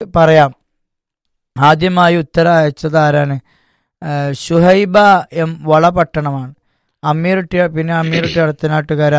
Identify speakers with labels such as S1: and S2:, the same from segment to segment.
S1: പറയാം ആദ്യമായി ഉത്തരം അയച്ചത് ആരാണ് ആ, ഷുഹൈബ എം വളപട്ടണമാണ് അമീറുട്ടി പിന്നെ അമീറുട്ടി അടുത്തനാട്ടുകാര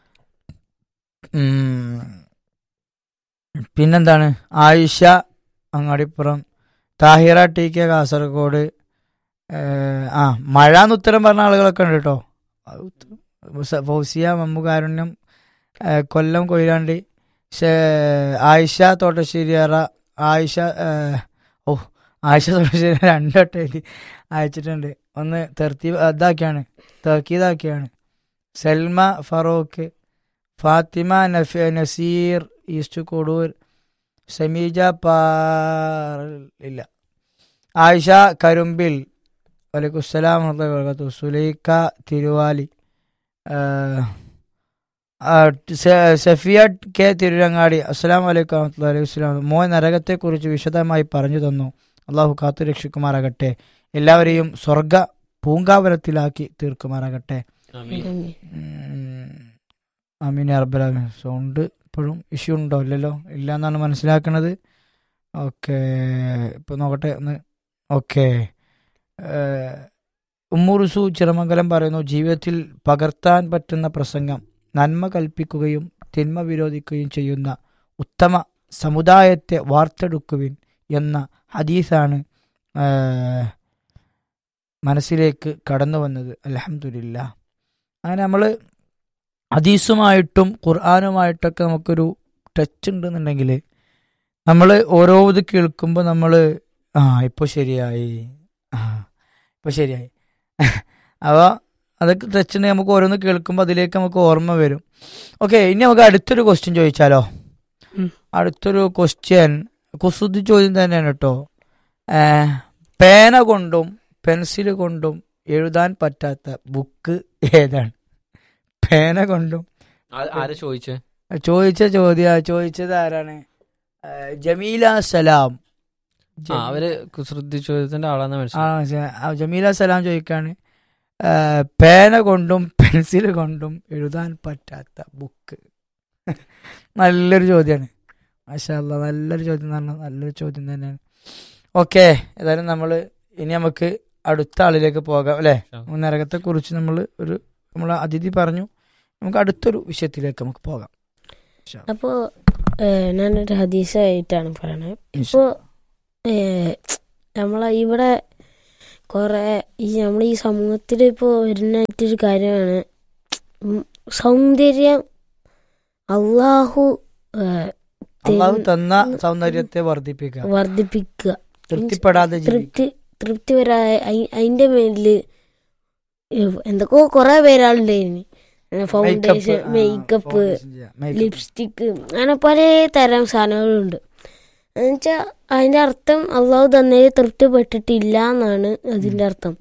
S1: ഉം, പിന്നെന്താണ് ആയിഷ അങ്ങാടിപ്പുറം താഹിറ ടി കെ കാസർഗോഡ് ഏ, ആ മഴ എന്ന് ഉത്തരം പറഞ്ഞ ആളുകളൊക്കെ ഉണ്ട് കേട്ടോ അത് ഉത്തരം. ഫൗസ- ഫൗസിയ മമ്മുകാരുണ്യം ഏ, കൊല്ലം കൊയിലാണ്ടി ശേ- ആയിഷ തോട്ടശ്ശേരിയറ ആയിഷ ഏ, ഓ ആയിഷ തോട്ടശ്ശേരി രണ്ടോട്ടം എഴുതി അയച്ചിട്ടുണ്ട് ഒന്ന് തെർത്തീബ് ഇതാക്കിയാണ് തർക്കീതാക്കിയാണ് സൽമ ഫറൂഖ് ഫാത്തിമ നഫി നസീർ ഈസ്റ്റ് കൊടൂർ സമീജ പാർ ഇല്ല ആയിഷ കരുമ്പിൽ വലൈക്കുസ്സലാം വർക്കത്തു സുലൈക്ക തിരുവാലി ആ, ആ, സ- സഫിയ കെ തിരുരങ്ങാടി അസ്സലാം വലൈക്കും വറഹ്മത്തുള്ളാഹി അലൈഹി വസല്ലം മോൻ നരകത്തെക്കുറിച്ച് വിശദമായി പറഞ്ഞു തന്നു അള്ളാഹു കാത്തു രക്ഷിക്കുമാറാകട്ടെ എല്ലാവരെയും സ്വർഗ പൂങ്കാവനത്തിലാക്കി തീർക്കുമാറാകട്ടെ ഉം. അമീൻ അറബലാമി സൗണ്ട് ഇപ്പോഴും ഇഷ്യൂ ഉണ്ടോ ഇല്ലല്ലോ ഇല്ല എന്നാണ് മനസ്സിലാക്കുന്നത് ഓക്കെ ഇപ്പൊ നോക്കട്ടെ ഒന്ന് ഓക്കെ ഉമ്മുറുസു ചിറമംഗലം പറയുന്നു ജീവിതത്തിൽ പകർത്താൻ പറ്റുന്ന പ്രസംഗം നന്മ കൽപ്പിക്കുകയും തിന്മ വിരോധിക്കുകയും ചെയ്യുന്ന ഉത്തമ സമുദായത്തെ വാർത്തെടുക്കുവിൻ എന്ന ഹദീസാണ് ആ, മനസ്സിലേക്ക് കടന്നു വന്നത് അലഹമില്ല അങ്ങനെ നമ്മൾ ഹദീസുമായിട്ടും ഖുർആാനുമായിട്ടൊക്കെ നമുക്കൊരു ടച്ച് ഉണ്ടെന്നുണ്ടെങ്കിൽ നമ്മൾ ഓരോ ഇത് കേൾക്കുമ്പോൾ നമ്മൾ ആ ഇപ്പോൾ ശരിയായി ആ ഇപ്പോൾ ശരിയായി അപ്പോൾ അതൊക്കെ ടച്ച് ഉണ്ടെങ്കിൽ നമുക്ക് ഓരോന്ന് കേൾക്കുമ്പോൾ അതിലേക്ക് നമുക്ക് ഓർമ്മ വരും ഓക്കെ ഇനി നമുക്ക് അടുത്തൊരു ക്വസ്റ്റ്യൻ ചോദിച്ചാലോ
S2: ഉം.
S1: അടുത്തൊരു ക്വസ്റ്റ്യൻ കുസൃതി ചോദ്യം തന്നെയാണ് കേട്ടോ പേന കൊണ്ടും പെൻസിൽ കൊണ്ടും എഴുതാൻ പറ്റാത്ത ബുക്ക് ഏതാണ് പേന കൊണ്ടും
S3: ആരാ ചോദിച്ചേ
S1: ചോദിച്ച ചോദ്യ ചോദിച്ചത് ആരാണ് ആ, ജമീല സലാം
S3: ആ അവര് കുസൃതി ചോദ്യത്തിന്റെ ആളാന്ന്
S1: ആ,
S3: മനസ്സിലായി
S1: ജ- ആ, ജമീല സലാം ചോദിക്കാണ് ആ, പേന കൊണ്ടും പെൻസിൽ കൊണ്ടും എഴുതാൻ പറ്റാത്ത ബുക്ക് നല്ലൊരു ചോദ്യമാണ് മാഷാ അല്ലാ നല്ലൊരു ചോദ്യം എന്ന് പറഞ്ഞാൽ നല്ലൊരു ചോദ്യം തന്നെയാണ് ഓക്കെ ഏതായാലും നമ്മൾ ഇനി നമുക്ക് അടുത്ത ആളിലേക്ക് പോകാം അല്ലേ നരകത്തെ കുറിച്ച് നമ്മൾ ഒരു നമ്മൾ അതിഥി പറഞ്ഞു നമുക്ക് അടുത്തൊരു വിഷയത്തിലേക്ക് നമുക്ക് പോകാം
S2: അപ്പോ ഏഹ്, ഞാനൊരു ഹദീസായിട്ടാണ് പറയണത് ഇപ്പോ ഏഹ്, നമ്മളെ ഇവിടെ കുറെ ഈ നമ്മളെ ഈ സമൂഹത്തിൽ ഇപ്പോ വരുന്നതായിട്ടൊരു കാര്യമാണ് ഉം, സൗന്ദര്യം അള്ളാഹു ഏഹ്,
S1: അള്ളാഹു
S2: തരുന്ന-
S1: തന്ന സൗന്ദര്യത്തെ വർദ്ധിപ്പിക്കുക
S2: വർദ്ധിപ്പിക്കുക
S1: തൃപ്തിപ്പെടാതെ ജീവിക്കുക
S2: തൃപ്തി തൃപ്തി വരാ അതിന്റെ മേലില് എന്തൊക്കെയോ കുറെ പേരാളുണ്ടായിരുന്നു ഫൗണ്ടേഷൻ മേക്കപ്പ് ലിപ്സ്റ്റിക്ക് അങ്ങനെ പല തരം സാധനങ്ങളുണ്ട് എന്നുവെച്ചാ അതിന്റെ അർത്ഥം അള്ളാഹു തന്നതിൽ തൃപ്തിപ്പെട്ടിട്ടില്ല എന്നാണ് അതിന്റെ അർത്ഥം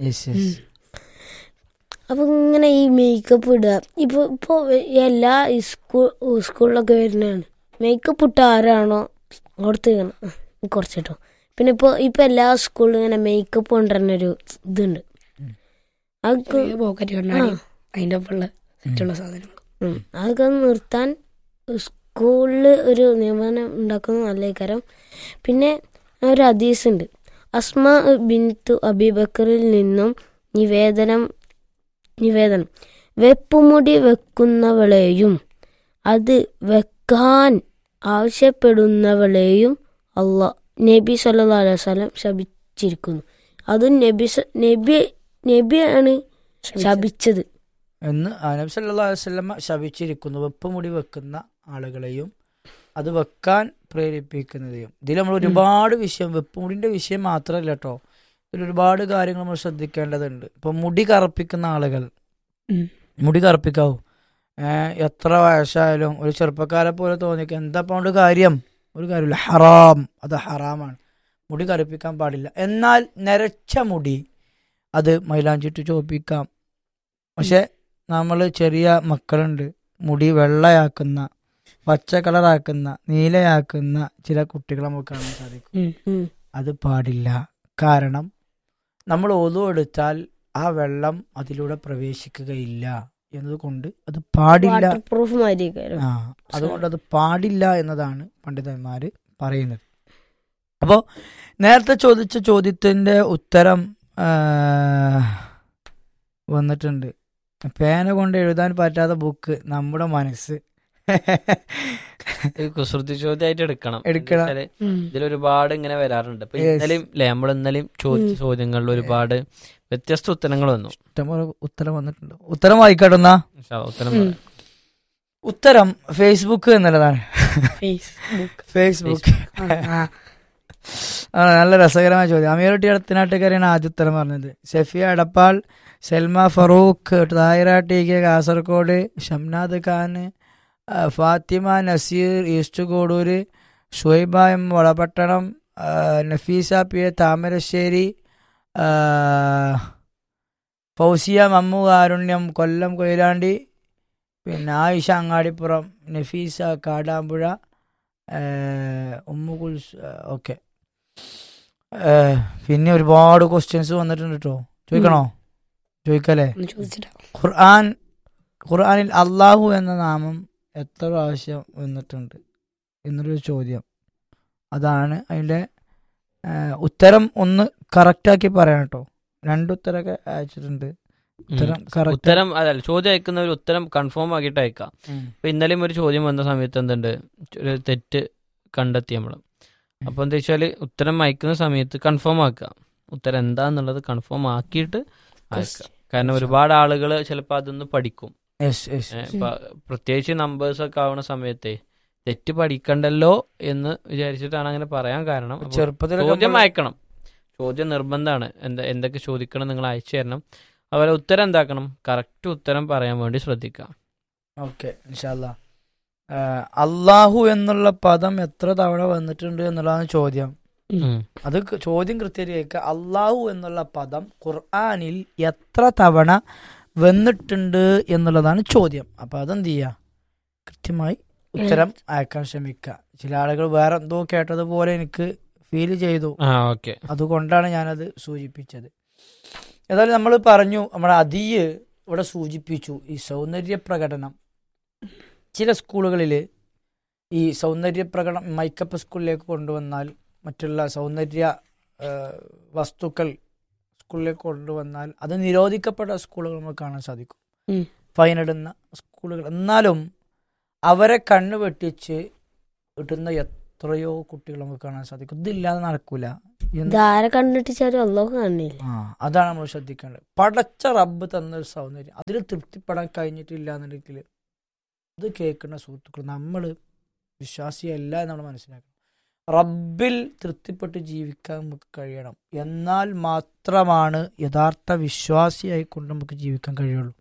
S2: അപ്പൊ ഇങ്ങനെ ഈ മേക്കപ്പ് ഇടുക ഇപ്പൊ ഇപ്പൊ എല്ലാ ഈ സ്കൂൾ സ്കൂളിലൊക്കെ വരുന്നതാണ് മേക്കപ്പ് ഇട്ട ആരാണോ അവിടുത്തെ കുറച്ച് കേട്ടോ പിന്നെ ഇപ്പൊ ഇപ്പൊ എല്ലാ സ്കൂളിലും ഇങ്ങനെ മേക്കപ്പ് കൊണ്ടുവരുന്നൊരു ഇതുണ്ട് അതൊക്കെ
S4: പോക്കറ്റ് കണ്ണാടി അതിന്റെ ഒപ്പമുള്ള സെറ്റുള്ള സാധനങ്ങൾ
S2: ഉം. അതൊക്കെ ഒന്ന് നിർത്താൻ സ്കൂളില് ഒരു നിയമനം ഉണ്ടാക്കുന്നത് നല്ല കാര്യം പിന്നെ ഒരു ഹദീസ് ഉണ്ട് അസ്മ ബിന്തു അബിബക്കറിൽ നിന്നും നിവേദനം നിവേദനം വെപ്പുമുടി വെക്കുന്നവളെയും അത് വെക്കാൻ ആവശ്യപ്പെടുന്നവളെയും അള്ളാ നബി സല്ലാ അലൈഹി വസല്ലം ശപിച്ചിരിക്കുന്നു അതും നബി സ- നബി നബിയാണ് ശപിച്ചത്
S1: എന്ന് നബി സല്ലല്ലാഹു അലൈഹി വസല്ലമ ശപിച്ചിരിക്കുന്നു വെപ്പുമുടി വെക്കുന്ന ആളുകളെയും അത് വെക്കാൻ പ്രേരിപ്പിക്കുന്നതെയും ഇതിൽ നമ്മൾ ഒരുപാട് വിഷയം വെപ്പുമുടിന്റെ വിഷയം മാത്രമല്ല കേട്ടോ ഇതിൽ ഒരുപാട് കാര്യങ്ങൾ നമ്മൾ ശ്രദ്ധിക്കേണ്ടതുണ്ട് ഇപ്പൊ മുടി കറുപ്പിക്കുന്ന ആളുകൾ
S4: ഉം.
S1: മുടി കറുപ്പിക്കാവൂ ഏഹ് എത്ര വയസ്സായാലും ഒരു ചെറുപ്പക്കാരെ പോലെ തോന്നിക്ക എന്താ കൊണ്ട് കാര്യം ഒരു കാര്യമില്ല ഹറാം അത് ഹറാമാണ് മുടി കറുപ്പിക്കാൻ പാടില്ല എന്നാൽ നരച്ച മുടി അത് മൈലാഞ്ചിട്ട് ചോപ്പിക്കാം പക്ഷെ നമ്മൾ ചെറിയ മക്കളുണ്ട് മുടി വെള്ളയാക്കുന്ന പച്ച കളറാക്കുന്ന നീലയാക്കുന്ന ചില കുട്ടികളെ നമുക്ക് കാണാൻ സാധിക്കും
S2: ഉം.
S1: അത് പാടില്ല കാരണം നമ്മൾ ഒതു എടുത്താൽ ആ വെള്ളം അതിലൂടെ പ്രവേശിക്കുകയില്ല എന്നതുകൊണ്ട് അത് പാടില്ല
S2: വാട്ടർ പ്രൂഫ് മാതിരിയൊക്കെ
S1: ആ അതുകൊണ്ട് അത് പാടില്ല എന്നതാണ് പണ്ഡിതന്മാര് പറയുന്നത് അപ്പോൾ നേരത്തെ ചോദിച്ച ചോദ്യത്തിന്റെ ഉത്തരം ആ, വന്നിട്ടുണ്ട് പേന കൊണ്ട് എഴുതാൻ പറ്റാത്ത ബുക്ക് നമ്മുടെ മനസ്സ്
S3: ഇത് കുസൃതി ചോദ്യമായിട്ട് എടുക്കണം
S1: എടുക്കണം.
S3: എന്താ വെച്ചാല് ഇതിലൊരുപാട് ഇങ്ങനെ വരാറുണ്ട് ഇപ്പൊ
S1: Yes.
S3: ഇന്നലെയും അല്ലെ നമ്മൾ ഇന്നലെയും ചോദിച്ച ചോദ്യങ്ങളിൽ ഒരുപാട് വ്യത്യസ്ത ഉത്തരങ്ങൾ വന്നു
S1: ഇഷ്ടംപോലെ ഉത്തരം വന്നിട്ടുണ്ട് ഉത്തരം വായിക്കട്ടെ എന്നാ
S3: ഇൻഷാ അല്ലാ, ഉത്തരം
S4: ഉം.
S3: പറയാം.
S1: ഉത്തരം ഫേസ്ബുക്ക് എന്നുള്ളതാണ്
S4: ഫേസ്ബുക്ക്
S1: ഫേസ്ബുക്ക് ആ, നല്ല രസകരമായ ചോദ്യം അമീറുട്ടി അടുത്തനാട്ടുകാരാണ് ആദ്യ ഉത്തരം പറഞ്ഞത് സഫിയ എടപ്പാൾ സെൽമ ഫറൂഖ് താഹിറ ടി കെ കാസർഗോഡ് ഷംനാദ് ഖാൻ ആ, ഫാത്തിമ നസീർ ഈസ്റ്റ് കോടൂര് ഷുഹൈബ എം വളപട്ടണം ആ, നഫീസ പി എ താമരശ്ശേരി ആ, ഫൗസിയ മമ്മു കാരുണ്യം കൊല്ലം കൊയിലാണ്ടി പിന്നെ ആയിഷ അങ്ങാടിപ്പുറം നഫീസ കാടാമ്പുഴ ഏഹ് ഉമ്മു കുൽസ് ഓക്കെ പിന്നെ ഒരുപാട് ക്വസ്റ്റ്യൻസ് വന്നിട്ടുണ്ട് കേട്ടോ ചോദിക്കണോ ചോദിക്കല്ലേ
S4: ഒന്ന് ചോദിച്ചിട്ടാ
S1: ഖുർആൻ ഖുർആനിൽ അള്ളാഹു എന്ന നാമം എത്ര പ്രാവശ്യം വന്നിട്ടുണ്ട് എന്നൊരു ചോദ്യം അതാണ് അതിൻ്റെ ഏഹ്, ഉത്തരം ഒന്ന് കറക്റ്റാക്കി പറയാം കേട്ടോ രണ്ടുത്തരമൊക്കെ അയച്ചിട്ടുണ്ട്
S3: ഉം.
S1: ഉത്തരം correct.
S3: ഉത്തരം അതല്ല ചോദ്യം അയക്കുന്നവർ ഉത്തരം കൺഫേം ആക്കിയിട്ട് അയക്കാം
S1: ഉം.
S3: ഇപ്പൊ ഇന്നലെയും ഒരു ചോദ്യം വന്ന സമയത്ത് എന്തുണ്ട് ഒരു തെറ്റ് കണ്ടെത്തി നമ്മൾ അപ്പൊ എന്താ വെച്ചാല് ഉത്തരം അയക്കുന്ന സമയത്ത് കൺഫേം ആക്കുക ഉത്തരം എന്താന്നുള്ളത് കൺഫേം ആക്കിയിട്ട് അയക്കുക കാരണം ഒരുപാട് ആളുകൾ ചിലപ്പോൾ അതൊന്ന് പഠിക്കും
S1: Yes, yes.
S3: ഏ, ഇപ്പൊ പ്രത്യേകിച്ച് നമ്പേഴ്സ് ഒക്കെ ആവുന്ന സമയത്തെ തെറ്റ് പഠിക്കണ്ടല്ലോ എന്ന് വിചാരിച്ചിട്ടാണ് അങ്ങനെ പറയാൻ കാരണം അപ്പൊ
S1: ചെറുപ്പത്തിലൊക്കെ
S3: ചോദ്യം
S1: നമ്മള്
S3: അയക്കണം ചോദ്യം നിർബന്ധമാണ് എന്താ എന്തൊക്കെ ചോദിക്കണം നിങ്ങൾ അയച്ചു തരണം അതുപോലെ ഉത്തരം എന്താക്കണം കറക്റ്റ് ഉത്തരം പറയാൻ വേണ്ടി ശ്രദ്ധിക്കുക
S1: ഓക്കെ ഇൻഷാല്ല അള്ളാഹു എന്നുള്ള പദം എത്ര തവണ വന്നിട്ടുണ്ട് എന്നുള്ളതാണ് ചോദ്യം
S3: ഉം.
S1: അത് ക- ചോദ്യം കൃത്യമായിട്ട് കേൾക്കുക അള്ളാഹു എന്നുള്ള പദം ഖുർആനിൽ എത്ര തവണ വന്നിട്ടുണ്ട് എന്നുള്ളതാണ് ചോദ്യം അപ്പൊ അതെന്ത് ചെയ്യുക കൃത്യമായി ഉത്തരം അയക്കാൻ ശ്രമിക്കുക ചില ആളുകൾ വേറെ എന്തോ കേട്ടതുപോലെ എനിക്ക് ഫീൽ ചെയ്തു
S3: ആ ഓക്കെ
S1: അതുകൊണ്ടാണ് ഞാനത് സൂചിപ്പിച്ചത് ഏതായാലും നമ്മൾ പറഞ്ഞു നമ്മുടെ അതിയ് ഇവിടെ സൂചിപ്പിച്ചു ഈ സൗന്ദര്യ പ്രകടനം ചില സ്കൂളുകളിൽ ഈ സൗന്ദര്യ പ്രകടനം മൈക്കപ്പ് സ്കൂളിലേക്ക് കൊണ്ടുവന്നാൽ മറ്റുള്ള സൗന്ദര്യ ആ, വസ്തുക്കൾ സ്കൂളിലേക്ക് കൊണ്ടുവന്നാൽ അത് നിരോധിക്കപ്പെട്ട സ്കൂളുകൾ നമുക്ക് കാണാൻ സാധിക്കും
S4: ഉം.
S1: ഫൈൻ ഇടുന്ന സ്കൂളുകൾ എന്നാലും അവരെ കണ്ണു വെട്ടിച്ച് ഇടുന്ന എത്രയോ കുട്ടികൾ നമുക്ക് കാണാൻ സാധിക്കും ഇതില്ലാതെ നടക്കൂല എന്ത്
S2: ഇതാരെ കണ്ടിട്ടിച്ചാലും അള്ളാഹു കാണില്ല
S1: ആ അതാണ് നമ്മൾ ശ്രദ്ധിക്കേണ്ടത് പടച്ച റബ്ബ് തന്നൊരു സൗന്ദര്യം അതിൽ തൃപ്തിപ്പെടാൻ കഴിഞ്ഞിട്ടില്ല എന്നുണ്ടെങ്കിൽ ഇത് കേൾക്കുന്ന സുഹൃത്തുക്കൾ നമ്മൾ വിശ്വാസിയല്ല എന്ന് നമ്മൾ മനസ്സിലാക്കണം റബ്ബിൽ തൃപ്തിപ്പെട്ട് ജീവിക്കാൻ നമുക്ക് കഴിയണം എന്നാൽ മാത്രമാണ് യഥാർത്ഥ വിശ്വാസിയായിക്കൊണ്ട് നമുക്ക് ജീവിക്കാൻ കഴിയുള്ളൂ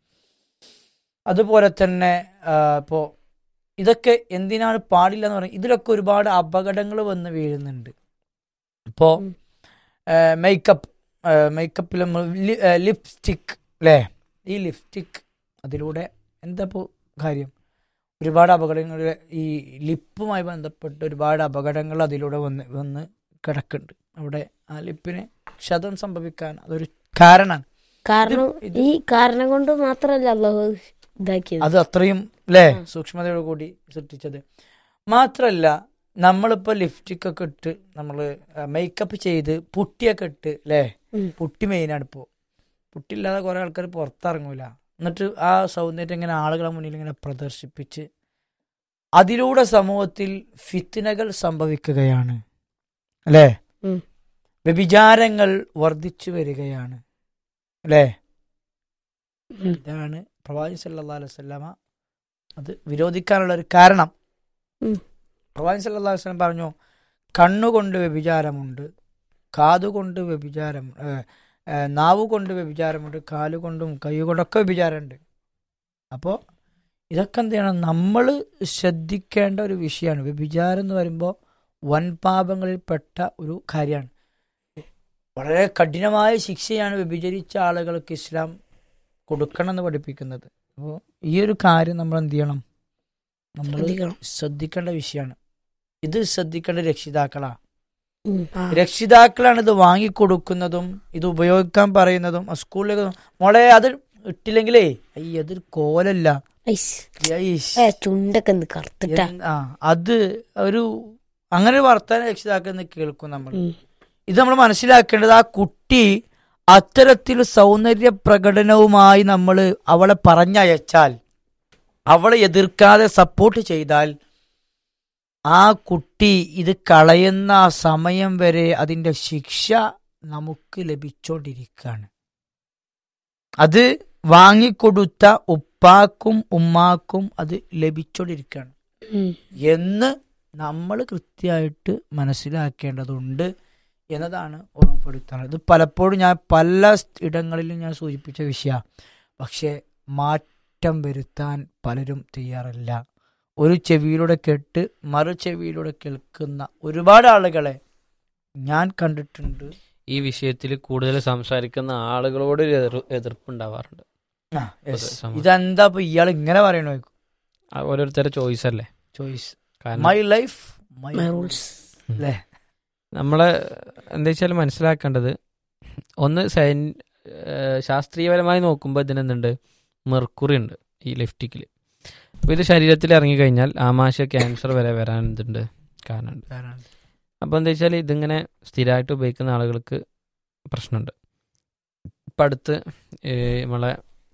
S1: അതുപോലെ തന്നെ ഇപ്പോൾ ഇതൊക്കെ എന്തിനാണ് പാടില്ല എന്ന് പറയുന്നത് ഇതിലൊക്കെ ഒരുപാട് അപകടങ്ങൾ വന്ന് വീഴുന്നുണ്ട് ഇപ്പോൾ
S2: ഉം.
S1: മേക്കപ്പ് മേക്കപ്പിൽ ലിപ്സ്റ്റിക് അല്ലേ ഈ ലിപ്സ്റ്റിക് അതിലൂടെ എന്താ ഇപ്പോൾ കാര്യം ഒരുപാട് അപകടങ്ങൾ ഈ ലിപ്പുമായി ബന്ധപ്പെട്ട് ഒരുപാട് അപകടങ്ങൾ അതിലൂടെ വന്ന് വന്ന് കിടക്കുന്നുണ്ട് അവിടെ ആ ലിപ്പിന് ക്ഷതം സംഭവിക്കാൻ അതൊരു കാരണമാണ്
S2: കാരണം
S1: ഇത്
S2: ഈ കാരണം കൊണ്ട് മാത്രല്ല അള്ളാഹു ഇതാക്കിയത്
S1: അത് അത്രയും അല്ലേ
S2: ഉം.
S1: സൂക്ഷ്മതയോട് കൂടി സൃഷ്ടിച്ചത് മാത്രല്ല നമ്മളിപ്പോ ലിപ്സ്റ്റിക് ഒക്കെ ഇട്ട് നമ്മൾ മേക്കപ്പ് ചെയ്ത് പുട്ടിയൊക്കെ ഇട്ട് അല്ലേ
S2: ഉം.
S1: പുട്ടി മെയിനാണ് ഇപ്പോൾ പുട്ടില്ലാതെ കുറെ ആൾക്കാർ പുറത്തിറങ്ങൂല എന്നിട്ട് ആ സൗന്ദര്യം ഇങ്ങനെ ആളുകളെ മുന്നിൽ ഇങ്ങനെ പ്രദർശിപ്പിച്ച് അതിലൂടെ സമൂഹത്തിൽ ഫിത്തിനകൾ സംഭവിക്കുകയാണ് അല്ലേ
S2: ഉം.
S1: വ്യഭിചാരങ്ങൾ വർദ്ധിച്ചു വരികയാണ് അല്ലേ
S4: ഉം.
S1: ഇതാണ് പ്രവാചി സല്ലല്ലാഹു അലൈഹി വസല്ലമ അത് വിരോധിക്കാനുള്ള ഒരു കാരണം
S2: ഉം.
S1: പ്രവാചി സല്ലല്ലാഹു അലൈഹി വസല്ലം പറഞ്ഞു കണ്ണുകൊണ്ട് വ്യഭിചാരമുണ്ട് കാതുകൊണ്ട് വ്യഭിചാരം ഏ, ഏ, നാവ് കൊണ്ട് വ്യഭിചാരമുണ്ട് കാലുകൊണ്ടും കൈ കൊണ്ടൊക്കെ വ്യഭിചാരമുണ്ട് അപ്പോൾ ഇതൊക്കെ എന്ത് ചെയ്യണം നമ്മൾ ശ്രദ്ധിക്കേണ്ട ഒരു വിഷയമാണ് വ്യഭിചാരം എന്ന് പറയുമ്പോൾ വൻപാപങ്ങളിൽപ്പെട്ട ഒരു കാര്യമാണ് വളരെ കഠിനമായ ശിക്ഷയാണ് വ്യഭിചരിച്ച ആളുകൾക്ക് ഇസ്ലാം കൊടുക്കണം എന്ന് പഠിപ്പിക്കുന്നത് അപ്പോൾ ഈ ഒരു കാര്യം നമ്മൾ എന്ത് ചെയ്യണം നമ്മൾ
S4: ശ്രദ്ധിക്കണം
S1: ശ്രദ്ധിക്കേണ്ട വിഷയമാണ് ഇത് ശ്രദ്ധിക്കേണ്ട രക്ഷിതാക്കളാ
S2: ഉം.
S4: ആ,
S1: രക്ഷിതാക്കളാണ് ഇത് വാങ്ങിക്കൊടുക്കുന്നതും ഇത് ഉപയോഗിക്കാൻ പറയുന്നതും ആ സ്കൂളിലേക്ക് മോളെ അത് ഇട്ടില്ലെങ്കിലേ അയ്യ അതൊരു കോലല്ല
S2: ഐസ്.
S1: യൈഷ്.
S2: ഏ ചുണ്ടൊക്കെ എന്ത് കറുത്തിട്ടാ
S1: എന്ത്- ആ അത് ഒരു അങ്ങനെ ഒരു വർത്തമാനം രക്ഷിതാക്കൾ കേൾക്കും നമ്മൾ
S2: ഉം.
S1: ഇത് നമ്മൾ മനസ്സിലാക്കേണ്ടത് ആ കുട്ടി അത്തരത്തിൽ സൗന്ദര്യ പ്രകടനവുമായി നമ്മൾ അവളെ പറഞ്ഞയച്ചാൽ അവളെ എതിർക്കാതെ സപ്പോർട്ട് ചെയ്താൽ ആ കുട്ടി ഇത് കളയുന്ന ആ സമയം വരെ അതിന്റെ ശിക്ഷ നമുക്ക് ലഭിച്ചോണ്ടിരിക്കുകയാണ് അത് വാങ്ങിക്കൊടുത്ത ഉപ്പാക്കും ഉമ്മാക്കും അത് ലഭിച്ചോണ്ടിരിക്കുകയാണ്
S2: ഉം.
S1: എന്ന് നമ്മൾ കൃത്യമായിട്ട് മനസ്സിലാക്കേണ്ടതുണ്ട് എന്നതാണ് ഓർമ്മപ്പെടുത്താറുള്ളത് ഇത് പലപ്പോഴും ഞാൻ പല ഇടങ്ങളിലും ഞാൻ സൂചിപ്പിച്ച വിഷയ പക്ഷേ മാറ്റം വരുത്താൻ പലരും തയ്യാറല്ല ഒരു ചെവിയിലൂടെ കേട്ട് മറു ചെവിയിലൂടെ കേൾക്കുന്ന ഒരുപാട് ആളുകളെ ഞാൻ കണ്ടിട്ടുണ്ട്
S3: ഈ വിഷയത്തിൽ കൂടുതൽ സംസാരിക്കുന്ന ആളുകളോട് ഒരു എതിർ- എതിർപ്പുണ്ടാവാറുണ്ട്
S1: ആ, yes.
S3: സമ-
S1: ഇതെന്താ ഇപ്പൊ ഇയാൾ ഇങ്ങനെ പറയണോ
S3: ആ ഓരോരുത്തരുടെ ചോയ്സ് അല്ലേ
S1: ചോയ്സ്
S3: കാരണം
S1: my life my
S2: My
S1: rules
S2: rules.
S1: അല്ലേ
S3: നമ്മളെ എന്താ വെച്ചാൽ മനസ്സിലാക്കേണ്ടത് ഒന്ന് സൈൻ ഏഹ് ശാസ്ത്രീയപരമായി നോക്കുമ്പോൾ ഇതിനെന്തുണ്ട് മെർക്കുറി ഉണ്ട് ഈ ലിഫ്റ്റിക്കിൽ അപ്പോൾ ഇത് ശരീരത്തിൽ ഇറങ്ങിക്കഴിഞ്ഞാൽ ആമാശയ ക്യാൻസർ വരെ വരാൻ എന്തുണ്ട് കാരണമുണ്ട് അപ്പോൾ എന്താ വെച്ചാൽ ഇതിങ്ങനെ സ്ഥിരമായിട്ട് ഉപയോഗിക്കുന്ന ആളുകൾക്ക് പ്രശ്നമുണ്ട് ഇപ്പം അടുത്ത് ഏഹ് നമ്മളെ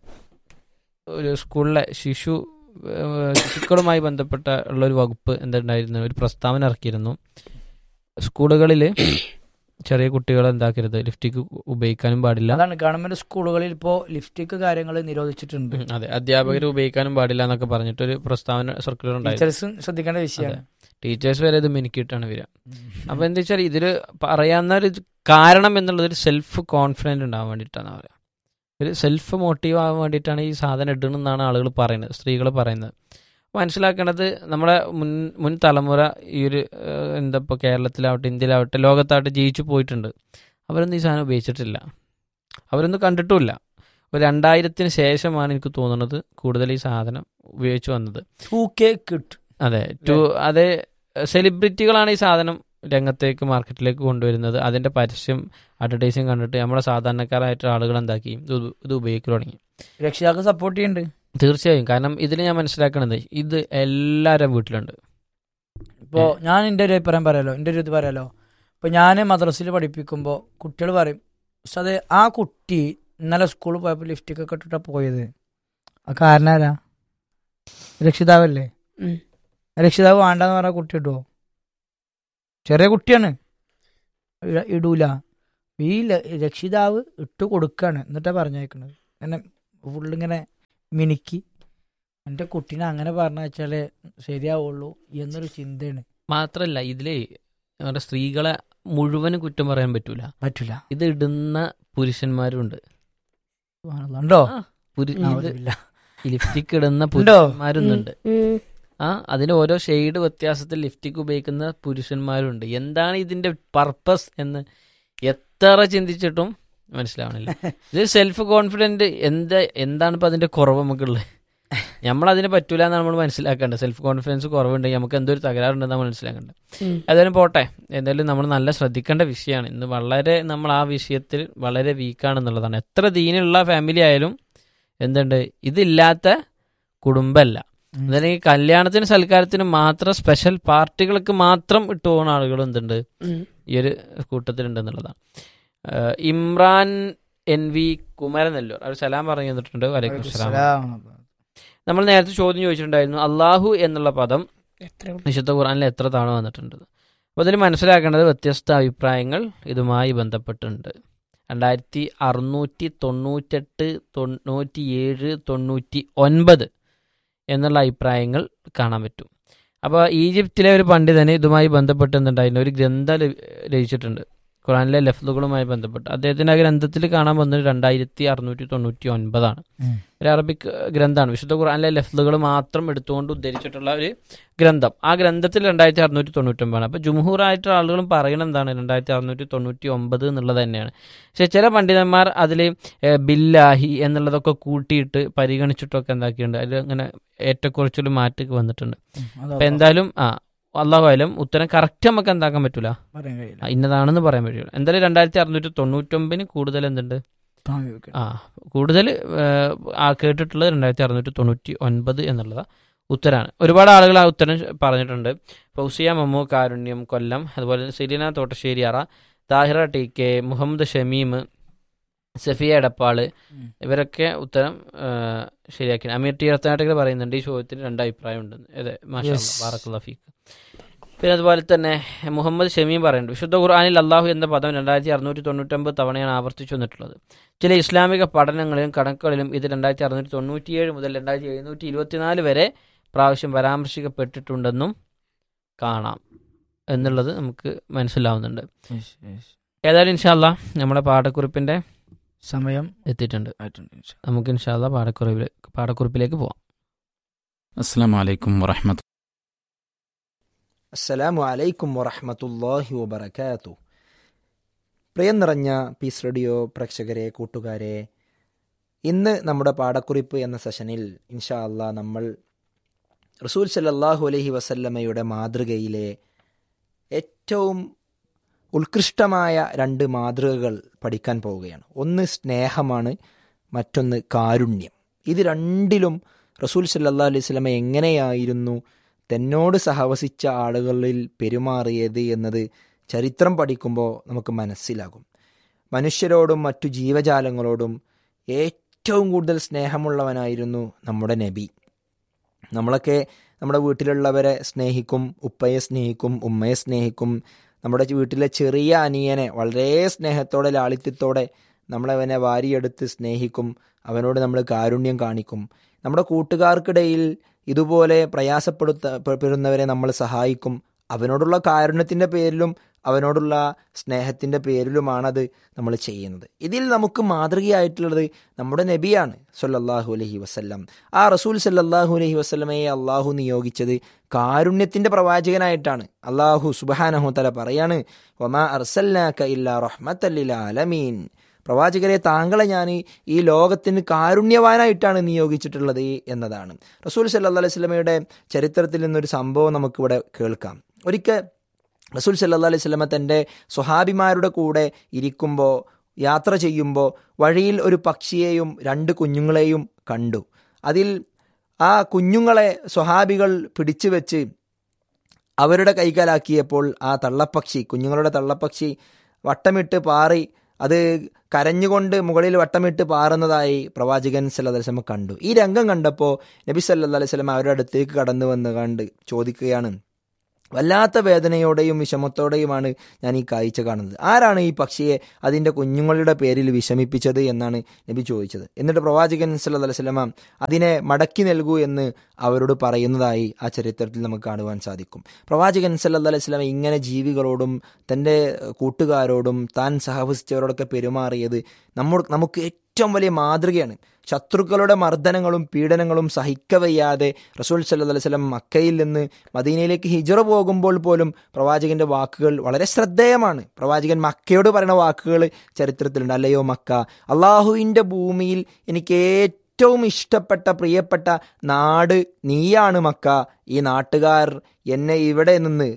S3: ഒരു സ്കൂളിലെ ശിശു ഏഹ് ശിശുക്കളുമായി ബന്ധപ്പെട്ട ഉള്ള ഒരു വകുപ്പ് എന്തുണ്ടായിരുന്നു ഒരു പ്രസ്താവന ഇറക്കിയിരുന്നു സ്കൂളുകളിൽ ചെറിയ കുട്ടികളെ എന്താക്കരുത് ലിഫ്റ്റിക്ക് ഉപയോഗിക്കാനും പാടില്ല
S1: അതാണ് ഗവൺമെന്റ് സ്കൂളുകളിൽ ഇപ്പോ ലിപ്സ്റ്റിക് കാര്യങ്ങൾ നിരോധിച്ചിട്ടുണ്ട്
S3: ഉം, അതെ അധ്യാപകർ ഉപയോഗിക്കാനും പാടില്ല എന്നൊക്കെ പറഞ്ഞിട്ടൊരു പ്രസ്താവന സർക്കുലർ ഉണ്ടായിരുന്നു
S1: ടീച്ചേഴ്സും ശ്രദ്ധിക്കേണ്ട വിഷയമാണ്
S3: ടീച്ചേഴ്സ് വരെ ഇത് മിനുക്കിയിട്ടാണ് വരിക അപ്പൊ എന്താ വെച്ചാൽ ഇതില് പറയാവുന്ന ഒരു കാരണം എന്നുള്ളത് ഒരു സെൽഫ് കോൺഫിഡൻറ് ഉണ്ടാവാൻ വേണ്ടിയിട്ടാണ് പറയുക ഒരു സെൽഫ് മോട്ടീവ് ആവാൻ വേണ്ടിയിട്ടാണ് ഈ സാധനം ഇടണമെന്നാണ് ആളുകൾ പറയുന്നത് സ്ത്രീകൾ പറയുന്നത് മനസ്സിലാക്കേണ്ടത് നമ്മുടെ മുൻ മുൻ തലമുറ ഈ ഒരു ഏഹ്, എന്താ ഇപ്പോൾ കേരളത്തിലാവട്ടെ ഇന്ത്യയിലാവട്ടെ ലോകത്താവട്ടെ ജീവിച്ചു പോയിട്ടുണ്ട് അവരൊന്നും ഈ സാധനം ഉപയോഗിച്ചിട്ടില്ല അവരൊന്നും കണ്ടിട്ടുമില്ല ഒരു രണ്ടായിരത്തിന് ശേഷമാണ് എനിക്ക് തോന്നുന്നത് കൂടുതൽ ഈ സാധനം ഉപയോഗിച്ചു വന്നത്
S1: ടു കെ കിട്ട്
S3: അതെ ടു അതെ സെലിബ്രിറ്റികളാണ് ഈ സാധനം രംഗത്തേക്ക് മാർക്കറ്റിലേക്ക് കൊണ്ടുവരുന്നത് അതിന്റെ പരസ്യം അഡ്വർടൈസിങ് കണ്ടിട്ട് നമ്മുടെ സാധാരണക്കാരായിട്ട് ആളുകൾ എന്താക്കി ഇത് ഉപ- ഇത് ഉപയോഗിക്കൽ തുടങ്ങി
S1: രക്ഷിതാക്കൾ സപ്പോർട്ട് ചെയ്യുന്നുണ്ട്
S3: തീർച്ചയായും കാരണം ഇതിൽ ഞാൻ മനസ്സിലാക്കണത് ഇത് എല്ലാവരും വീട്ടിലുണ്ട്
S1: ഇപ്പോ ഞാൻ എൻ്റെ ഒരു അഭിപ്രായം പറയാലോ എൻ്റെ ഒരു ഇത് പറയാലോ ഇപ്പൊ ഞാൻ മദ്രസയിൽ പഠിപ്പിക്കുമ്പോൾ കുട്ടികൾ പറയും ഉസ്താദെ ആ കുട്ടി ഇന്നലെ സ്കൂളിൽ പോയപ്പോൾ ലിഫ്റ്റിക് ഒക്കെ ഇട്ടിട്ടാ പോയത് ആ കാരണം ആരാ രക്ഷിതാവല്ലേ
S2: ഉം.
S1: രക്ഷിതാവ് വേണ്ടെന്ന് പറഞ്ഞ കുട്ടി ഇടുവോ ചെറിയ കുട്ടിയാണ് ഇട- ഇടൂല ഈ ല- രക്ഷിതാവ് ഇട്ട് കൊടുക്കാണ് എന്നിട്ടാ പറഞ്ഞേക്കണത് അങ്ങനെ ഫുള്ളിങ്ങനെ മിനുക്കി എൻ്റെ കുട്ടീനെ അങ്ങനെ പറഞ്ഞ വെച്ചാലേ ശരിയാവുള്ളൂ എന്നൊരു ചിന്തയാണ്
S3: മാത്രല്ല ഇതില് നമ്മുടെ സ്ത്രീകളെ മുഴുവനും കുറ്റം പറയാൻ പറ്റൂല
S1: പറ്റൂല
S3: ഇത് ഇടുന്ന പുരുഷന്മാരുണ്ട്
S1: ഉണ്ടോ
S3: ആ, പുരു-
S1: ആ,
S3: ഇത്
S1: ഇല്ല.
S3: ലിപ്സ്റ്റിക് ഇടുന്ന
S1: ഉണ്ടോ?
S3: പുരുഷന്മാരുന്നുണ്ട്
S2: ഉം.
S3: ആ അതിന് ഓരോ ഷെയ്ഡ് വ്യത്യാസത്തിൽ ലിഫ്റ്റിക് ഉപയോഗിക്കുന്ന പുരുഷന്മാരുണ്ട് എന്താണ് ഇതിന്റെ പർപ്പസ് എന്ന് എത്ര ചിന്തിച്ചിട്ടും മനസ്സിലാവണില്ല ഇത് സെൽഫ് കോൺഫിഡന്റ് എന്താ എന്താണ് ഇപ്പൊ അതിന്റെ കുറവ് നമുക്കുള്ളത് നമ്മൾ അതിന് പറ്റൂല എന്നാണ് നമ്മൾ മനസ്സിലാക്കേണ്ടത് സെൽഫ് കോൺഫിഡൻസ് കുറവുണ്ടെങ്കിൽ നമുക്ക് എന്തൊരു തകരാറുണ്ടെന്നാണ് മനസ്സിലാക്കേണ്ടത്
S2: ഉം.
S3: ഏതായാലും പോട്ടെ എന്തായാലും നമ്മൾ നല്ല ശ്രദ്ധിക്കേണ്ട വിഷയമാണ് ഇന്ന് വളരെ നമ്മൾ ആ വിഷയത്തിൽ വളരെ വീക്കാണെന്നുള്ളതാണ് എത്ര ദീനുള്ള ഫാമിലി ആയാലും എന്തുണ്ട് ഇതില്ലാത്ത കുടുംബമല്ല
S1: ഉം.
S3: അതല്ലെങ്കിൽ കല്യാണത്തിന് സൽക്കാരത്തിന് മാത്രം സ്പെഷ്യൽ പാർട്ടികൾക്ക് മാത്രം ഇട്ടു പോകുന്ന ആളുകൾ എന്തുണ്ട്
S2: ഉം.
S3: ഈ ഒരു കൂട്ടത്തിലുണ്ടെന്നുള്ളതാണ് ഏഹ് ഇമ്രാൻ എൻ വി കുമരനെല്ലൂർ അവർ സലാം പറഞ്ഞു തന്നിട്ടുണ്ട് വലൈക്കും സലാം
S1: സലാം.
S3: നമ്മൾ നേരത്തെ ചോദ്യം ചോദിച്ചിട്ടുണ്ടായിരുന്നു അള്ളാഹു എന്നുള്ള പദം
S2: എത്ര
S3: വിശുദ്ധ ഖുർആനിൽ എത്ര തവണ വന്നിട്ടുണ്ട് അപ്പോൾ അതിൽ മനസ്സിലാക്കേണ്ടത് വ്യത്യസ്ത അഭിപ്രായങ്ങൾ ഇതുമായി ബന്ധപ്പെട്ടുണ്ട് രണ്ടായിരത്തി അറുന്നൂറ്റി തൊണ്ണൂറ്റെട്ട് തൊണ്ണൂറ്റി ഏഴ് തൊണ്ണൂറ്റി ഒൻപത് എന്നുള്ള അഭിപ്രായങ്ങൾ കാണാൻ പറ്റും അപ്പോൾ ഈജിപ്തിലെ ഒരു പണ്ഡിതന് ഇതുമായി ബന്ധപ്പെട്ട് എന്തുണ്ടായിരുന്നു ഒരു ഗ്രന്ഥം ല- രചിച്ചിട്ടുണ്ട് ഖുറാനിലെ ലഫ്ലുകളുമായി ബന്ധപ്പെട്ട് അദ്ദേഹത്തിന്റെ ആ ഗ്രന്ഥത്തിൽ കാണാൻ വന്നത് രണ്ടായിരത്തി അറുന്നൂറ്റി തൊണ്ണൂറ്റി ഒൻപതാണ്
S1: ഉം.
S3: ഒരു അറബിക് ഗ്രന്ഥമാണ് വിശുദ്ധ ഖുറാനിലെ ലഫ്ലുകൾ മാത്രം എടുത്തുകൊണ്ട് ഉദ്ധരിച്ചിട്ടുള്ള ഒരു ഗ്രന്ഥം ആ ഗ്രന്ഥത്തിൽ രണ്ടായിരത്തി അറുന്നൂറ്റി തൊണ്ണൂറ്റൊമ്പതാണ് അപ്പോൾ ജുംഹൂറായിട്ടുള്ള ആളുകളും പറയുന്നത് എന്താണ് രണ്ടായിരത്തി അറുന്നൂറ്റി തൊണ്ണൂറ്റി ഒമ്പത് എന്നുള്ളത് തന്നെയാണ് പക്ഷെ ചില പണ്ഡിതന്മാർ അതിൽ ബില്ലാഹി എന്നുള്ളതൊക്കെ കൂട്ടിയിട്ട് പരിഗണിച്ചിട്ടൊക്കെ എന്താക്കിയിട്ടുണ്ട് അതിൽ അങ്ങനെ ഏറ്റക്കുറച്ചിൽ മാറ്റൊക്കെ വന്നിട്ടുണ്ട്
S1: ഉം, അതാ
S3: അപ്പം എന്തായാലും ആ അള്ളാഹു ആയാലും ഉത്തരം കറക്റ്റ് നമുക്ക് എന്താക്കാൻ പറ്റൂല
S1: പറയാൻ കഴിയില്ല
S3: ആ, ഇന്നതാണെന്ന് പറയാൻ പറ്റില്ല എന്തായാലും രണ്ടായിരത്തി അറുന്നൂറ്റി തൊണ്ണൂറ്റൊമ്പതിന് കൂടുതൽ എന്തുണ്ട്
S1: താമസിക്കണം.
S3: ആ കൂടുതൽ ആ കേട്ടിട്ടുള്ളത് രണ്ടായിരത്തി അറുന്നൂറ്റി തൊണ്ണൂറ്റി ഒൻപത് എന്നുള്ളതാണ് ഉത്തരാണ് ഒരുപാട് ആളുകൾ ആ ഉത്തരം പറഞ്ഞിട്ടുണ്ട് ഫൗസിയ മമ്മു കാരുണ്യം കൊല്ലം അതുപോലെ സെലീന തോട്ടശ്ശേരി അറ താഹിറ ടി കെ മുഹമ്മദ് ഷമീം സഫിയ എടപ്പാള്
S1: ഉം.
S3: ഇവരൊക്കെ ഉത്തരം ആ, ശരിയാക്കി അമീർ ടി അർത്തനാട്ടികൾ പറയുന്നുണ്ട് ഈ ചോദ്യത്തിന് രണ്ട് അഭിപ്രായം ഉണ്ടെന്ന് അതെ മാഷാ
S1: Yes.
S3: ബാറക്കുള്ള ഫീക്ക് പിന്നെ അതുപോലെ തന്നെ മുഹമ്മദ് ഷമീം പറയുന്നുണ്ട് വിശുദ്ധ ഖുർആാനിൽ അള്ളാഹു എന്ന പദം രണ്ടായിരത്തി അറുന്നൂറ്റി തൊണ്ണൂറ്റൊമ്പത് തവണയാണ് ആവർത്തിച്ചു വന്നിട്ടുള്ളത് ചില ഇസ്ലാമിക പഠനങ്ങളിലും കണക്കുകളിലും ഇത് രണ്ടായിരത്തി അറുന്നൂറ്റി തൊണ്ണൂറ്റിയേഴ് മുതൽ രണ്ടായിരത്തി എഴുന്നൂറ്റി ഇരുപത്തിനാല് വരെ പ്രാവശ്യം പരാമർശിക്കപ്പെട്ടിട്ടുണ്ടെന്നും കാണാം എന്നുള്ളത് നമുക്ക് മനസ്സിലാവുന്നുണ്ട്
S1: Yes, yes.
S3: ഏതായാലും ഇൻഷാല്ല നമ്മുടെ പാഠക്കുറിപ്പിന്റെ
S1: സമയം
S3: എത്തിയിട്ടുണ്ട്
S1: ആയിട്ടുണ്ട് ഇൻഷാ.
S3: നമുക്ക് ഇൻഷാല്ല പാഠക്കുറിപ്പിലേക്ക് പാഠക്കുറിപ്പിലേക്ക് പോവാം
S5: അസ്സാം വലൈക്കും വറഹമത്ത്
S6: അസ്സലാമു അലൈക്കും വറഹമത്തല്ലാഹി വബർക്കാത്തു പ്രിയം നിറഞ്ഞ പീസ് റേഡിയോ പ്രേക്ഷകരെ കൂട്ടുകാരെ ഇന്ന് നമ്മുടെ പാഠക്കുറിപ്പ് എന്ന സെഷനിൽ ഇൻഷാ അള്ളാ നമ്മൾ റസൂൽ സല്ലല്ലാഹു അലൈഹി വസല്ലമയുടെ മാതൃകയിലെ ഏറ്റവും ഉത്കൃഷ്ടമായ രണ്ട് മാതൃകകൾ പഠിക്കാൻ പോവുകയാണ് ഒന്ന് സ്നേഹമാണ് മറ്റൊന്ന് കാരുണ്യം ഇത് രണ്ടിലും റസൂൽ സല്ലല്ലാഹു അലൈഹി വസല്ലമ എങ്ങനെയായിരുന്നു തന്നോട് സഹവസിച്ച ആളുകളിൽ പെരുമാറിയത് എന്നത് ചരിത്രം പഠിക്കുമ്പോൾ നമുക്ക് മനസ്സിലാകും മനുഷ്യരോടും മറ്റു ജീവജാലങ്ങളോടും ഏറ്റവും കൂടുതൽ സ്നേഹമുള്ളവനായിരുന്നു നമ്മുടെ നബി നമ്മളൊക്കെ നമ്മുടെ വീട്ടിലുള്ളവരെ സ്നേഹിക്കും ഉപ്പയെ സ്നേഹിക്കും ഉമ്മയെ സ്നേഹിക്കും നമ്മുടെ വീട്ടിലെ ചെറിയ അനിയനെ വളരെ സ്നേഹത്തോടെ ലാളിത്യത്തോടെ നമ്മളവനെ വാരിയെടുത്ത് സ്നേഹിക്കും അവനോട് നമ്മൾ കാരുണ്യം കാണിക്കും നമ്മുടെ കൂട്ടുകാർക്കിടയിൽ ഇതുപോലെ പ്രയാസപ്പെടുത്ത പെടുന്നവരെ നമ്മൾ സഹായിക്കും അവനോടുള്ള കാരുണ്യത്തിൻ്റെ പേരിലും അവനോടുള്ള സ്നേഹത്തിൻ്റെ പേരിലുമാണത് നമ്മൾ ചെയ്യുന്നത് ഇതിൽ നമുക്ക് മാതൃകയായിട്ടുള്ളത് നമ്മുടെ നബിയാണ് സല്ലല്ലാഹു അലൈഹി വസല്ലം ആ റസൂൽ സല്ലല്ലാഹു അലൈഹി വസല്ലമയെ അള്ളാഹു നിയോഗിച്ചത് കാരുണ്യത്തിൻ്റെ പ്രവാചകനായിട്ടാണ് അള്ളാഹു സുബഹാനഹു തല പറയാണ് ഒമാ അർസല്ലാക്ക ഇല്ല റഹ്മത്തല്ലിൽ ആലമീൻ പ്രവാചകരെ താങ്കളെ ഞാൻ ഈ ലോകത്തിന് കാരുണ്യവാനായിട്ടാണ് നിയോഗിച്ചിട്ടുള്ളത് എന്നതാണ് റസൂൽ സല്ലല്ലാഹു അലൈഹി വസല്ലമയുടെ ചരിത്രത്തിൽ നിന്നൊരു സംഭവം നമുക്കിവിടെ കേൾക്കാം ഒരിക്കൽ റസൂൽ സല്ലല്ലാഹു അലൈഹി വസല്ലമ തൻ്റെ സ്വഹാബിമാരുടെ കൂടെ ഇരിക്കുമ്പോൾ യാത്ര ചെയ്യുമ്പോൾ വഴിയിൽ ഒരു പക്ഷിയെയും രണ്ട് കുഞ്ഞുങ്ങളെയും കണ്ടു അതിൽ ആ കുഞ്ഞുങ്ങളെ സ്വഹാബികൾ പിടിച്ചു വെച്ച് അവരുടെ കൈകാലാക്കിയപ്പോൾ ആ തള്ളപ്പക്ഷി കുഞ്ഞുങ്ങളുടെ തള്ളപ്പക്ഷി വട്ടമിട്ട് പാറി അത് കരഞ്ഞുകൊണ്ട് മുകളിൽ വട്ടമിട്ട് പാറുന്നതായി പ്രവാചകൻ സല്ലല്ലാഹു അലൈഹി വസല്ലം കണ്ടു ഈ രംഗം കണ്ടപ്പോൾ നബി സല്ലല്ലാഹു അലൈഹി വസല്ലം അവരുടെ അടുത്തേക്ക് കടന്നു വന്ന് കണ്ട് ചോദിക്കുകയാണ് വല്ലാത്ത വേദനയോടെയും വിഷമത്തോടെയുമാണ് ഞാൻ ഈ കാഴ്ച കാണുന്നത് ആരാണ് ഈ പക്ഷിയെ അതിൻ്റെ കുഞ്ഞുങ്ങളുടെ പേരിൽ വിഷമിപ്പിച്ചത് എന്നാണ് നബി ചോദിച്ചത് എന്നിട്ട് പ്രവാചകൻ സല്ലല്ലാഹു അലൈഹി വസല്ലമ അതിനെ മടക്കി നൽകൂ എന്ന് അവരോട് പറയുന്നതായി ആ ചരിത്രത്തിൽ നമുക്ക് കാണുവാൻ സാധിക്കും പ്രവാചകൻ സല്ലല്ലാഹു അലൈഹി വസല്ലമ ഇങ്ങനെ ജീവികളോടും തൻ്റെ കൂട്ടുകാരോടും താൻ സഹവസിച്ചവരോടൊക്കെ പെരുമാറിയത് നമ്മൾ നമുക്ക് ഏറ്റവും വലിയ മാതൃകയാണ് ശത്രുക്കളുടെ മർദ്ദനങ്ങളും പീഡനങ്ങളും സഹിക്കവയ്യാതെ റസൂൽ സല്ലല്ലാഹു അലൈഹി വസല്ലം മക്കയിൽ നിന്ന് മദീനയിലേക്ക് ഹിജറ പോകുമ്പോൾ പോലും പ്രവാചകന്റെ വാക്കുകൾ വളരെ ശ്രദ്ധേയമാണ് പ്രവാചകൻ മക്കയോട് പറയുന്ന വാക്കുകൾ ചരിത്രത്തിലുണ്ട് അല്ലയോ മക്ക അള്ളാഹുവിൻ്റെ ഭൂമിയിൽ എനിക്ക് ഏറ്റവും ഇഷ്ടപ്പെട്ട പ്രിയപ്പെട്ട നാട് നീയാണ് മക്ക ഈ നാട്ടുകാർ എന്നെ ഇവിടെ നിന്ന്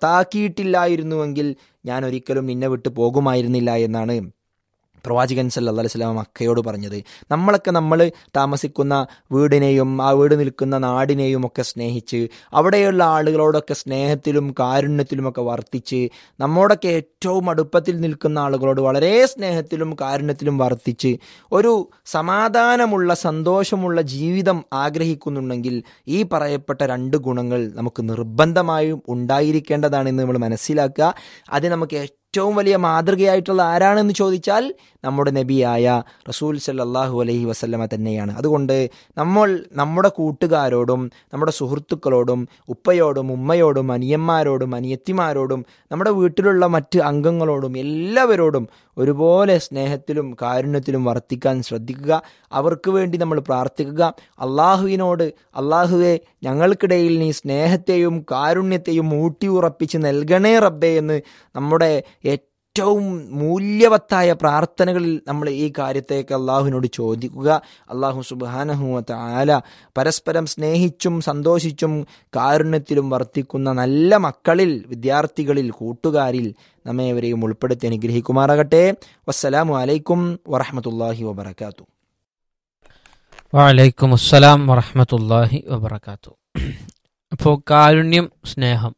S6: പുറത്താക്കിയിട്ടില്ലായിരുന്നുവെങ്കിൽ ഞാൻ ഒരിക്കലും നിന്നെ വിട്ടു പോകുമായിരുന്നില്ല എന്നാണ് പ്രവാചകൻ സല്ലല്ലാഹു അലൈഹി വസല്ലം മക്കയോട് പറഞ്ഞത് നമ്മളൊക്കെ നമ്മൾ താമസിക്കുന്ന വീടിനെയും ആ വീട് നിൽക്കുന്ന നാടിനെയും ഒക്കെ സ്നേഹിച്ച് അവിടെയുള്ള ആളുകളോടൊക്കെ സ്നേഹത്തിലും കാരുണ്യത്തിലുമൊക്കെ വർത്തിച്ച് നമ്മോടൊക്കെ ഏറ്റവും അടുപ്പത്തിൽ നിൽക്കുന്ന ആളുകളോട് വളരെ സ്നേഹത്തിലും കാരുണ്യത്തിലും വർത്തിച്ച് ഒരു സമാധാനമുള്ള സന്തോഷമുള്ള ജീവിതം ആഗ്രഹിക്കുന്നുണ്ടെങ്കിൽ ഈ പറയപ്പെട്ട രണ്ട് ഗുണങ്ങൾ നമുക്ക് നിർബന്ധമായും ഉണ്ടായിരിക്കേണ്ടതാണെന്ന് നമ്മൾ മനസ്സിലാക്കുക അത് നമുക്ക് ഏറ്റവും വലിയ മാതൃകയായിട്ടുള്ള ആരാണെന്ന് ചോദിച്ചാൽ നമ്മുടെ നബിയായ റസൂൽ സല്ലല്ലാഹു അലൈഹി വസല്ലമ തന്നെയാണ് അതുകൊണ്ട് നമ്മൾ നമ്മുടെ കൂട്ടുകാരോടും നമ്മുടെ സുഹൃത്തുക്കളോടും ഉപ്പയോടും ഉമ്മയോടും അനിയന്മാരോടും അനിയത്തിമാരോടും നമ്മുടെ വീട്ടിലുള്ള മറ്റ് അംഗങ്ങളോടും എല്ലാവരോടും ഒരുപോലെ സ്നേഹത്തിലും കാരുണ്യത്തിലും വർത്തിക്കാൻ ശ്രദ്ധിക്കുക അവർക്ക് വേണ്ടി നമ്മൾ പ്രാർത്ഥിക്കുക അള്ളാഹുവിനോട് അള്ളാഹുവെ ഞങ്ങൾക്കിടയിൽ നീ സ്നേഹത്തെയും കാരുണ്യത്തെയും ഊട്ടിയുറപ്പിച്ച് നൽകണേ റബ്ബേ എന്ന് നമ്മുടെ ഏറ്റവും മൂല്യവത്തായ പ്രാർത്ഥനകളിൽ നമ്മൾ ഈ കാര്യത്തേക്ക് അള്ളാഹുവിനോട് ചോദിക്കുക അള്ളാഹു സുബാനഹുവത്ത ആല പരസ്പരം സ്നേഹിച്ചും സന്തോഷിച്ചും കാരുണ്യത്തിലും വർത്തിക്കുന്ന നല്ല മക്കളിൽ വിദ്യാർത്ഥികളിൽ കൂട്ടുകാരിൽ നമ്മേവരെയും ഉൾപ്പെടുത്തി അനുഗ്രഹിക്കുമാറാകട്ടെ വസ്സലാമു അലൈക്കും വറഹമത്തല്ലാഹി വബർക്കാത്തു
S3: വലൈക്കും അസ്സലാം വറഹമത്തല്ലാഹി വബർക്കാത്തു അപ്പോൾ കാരുണ്യം സ്നേഹം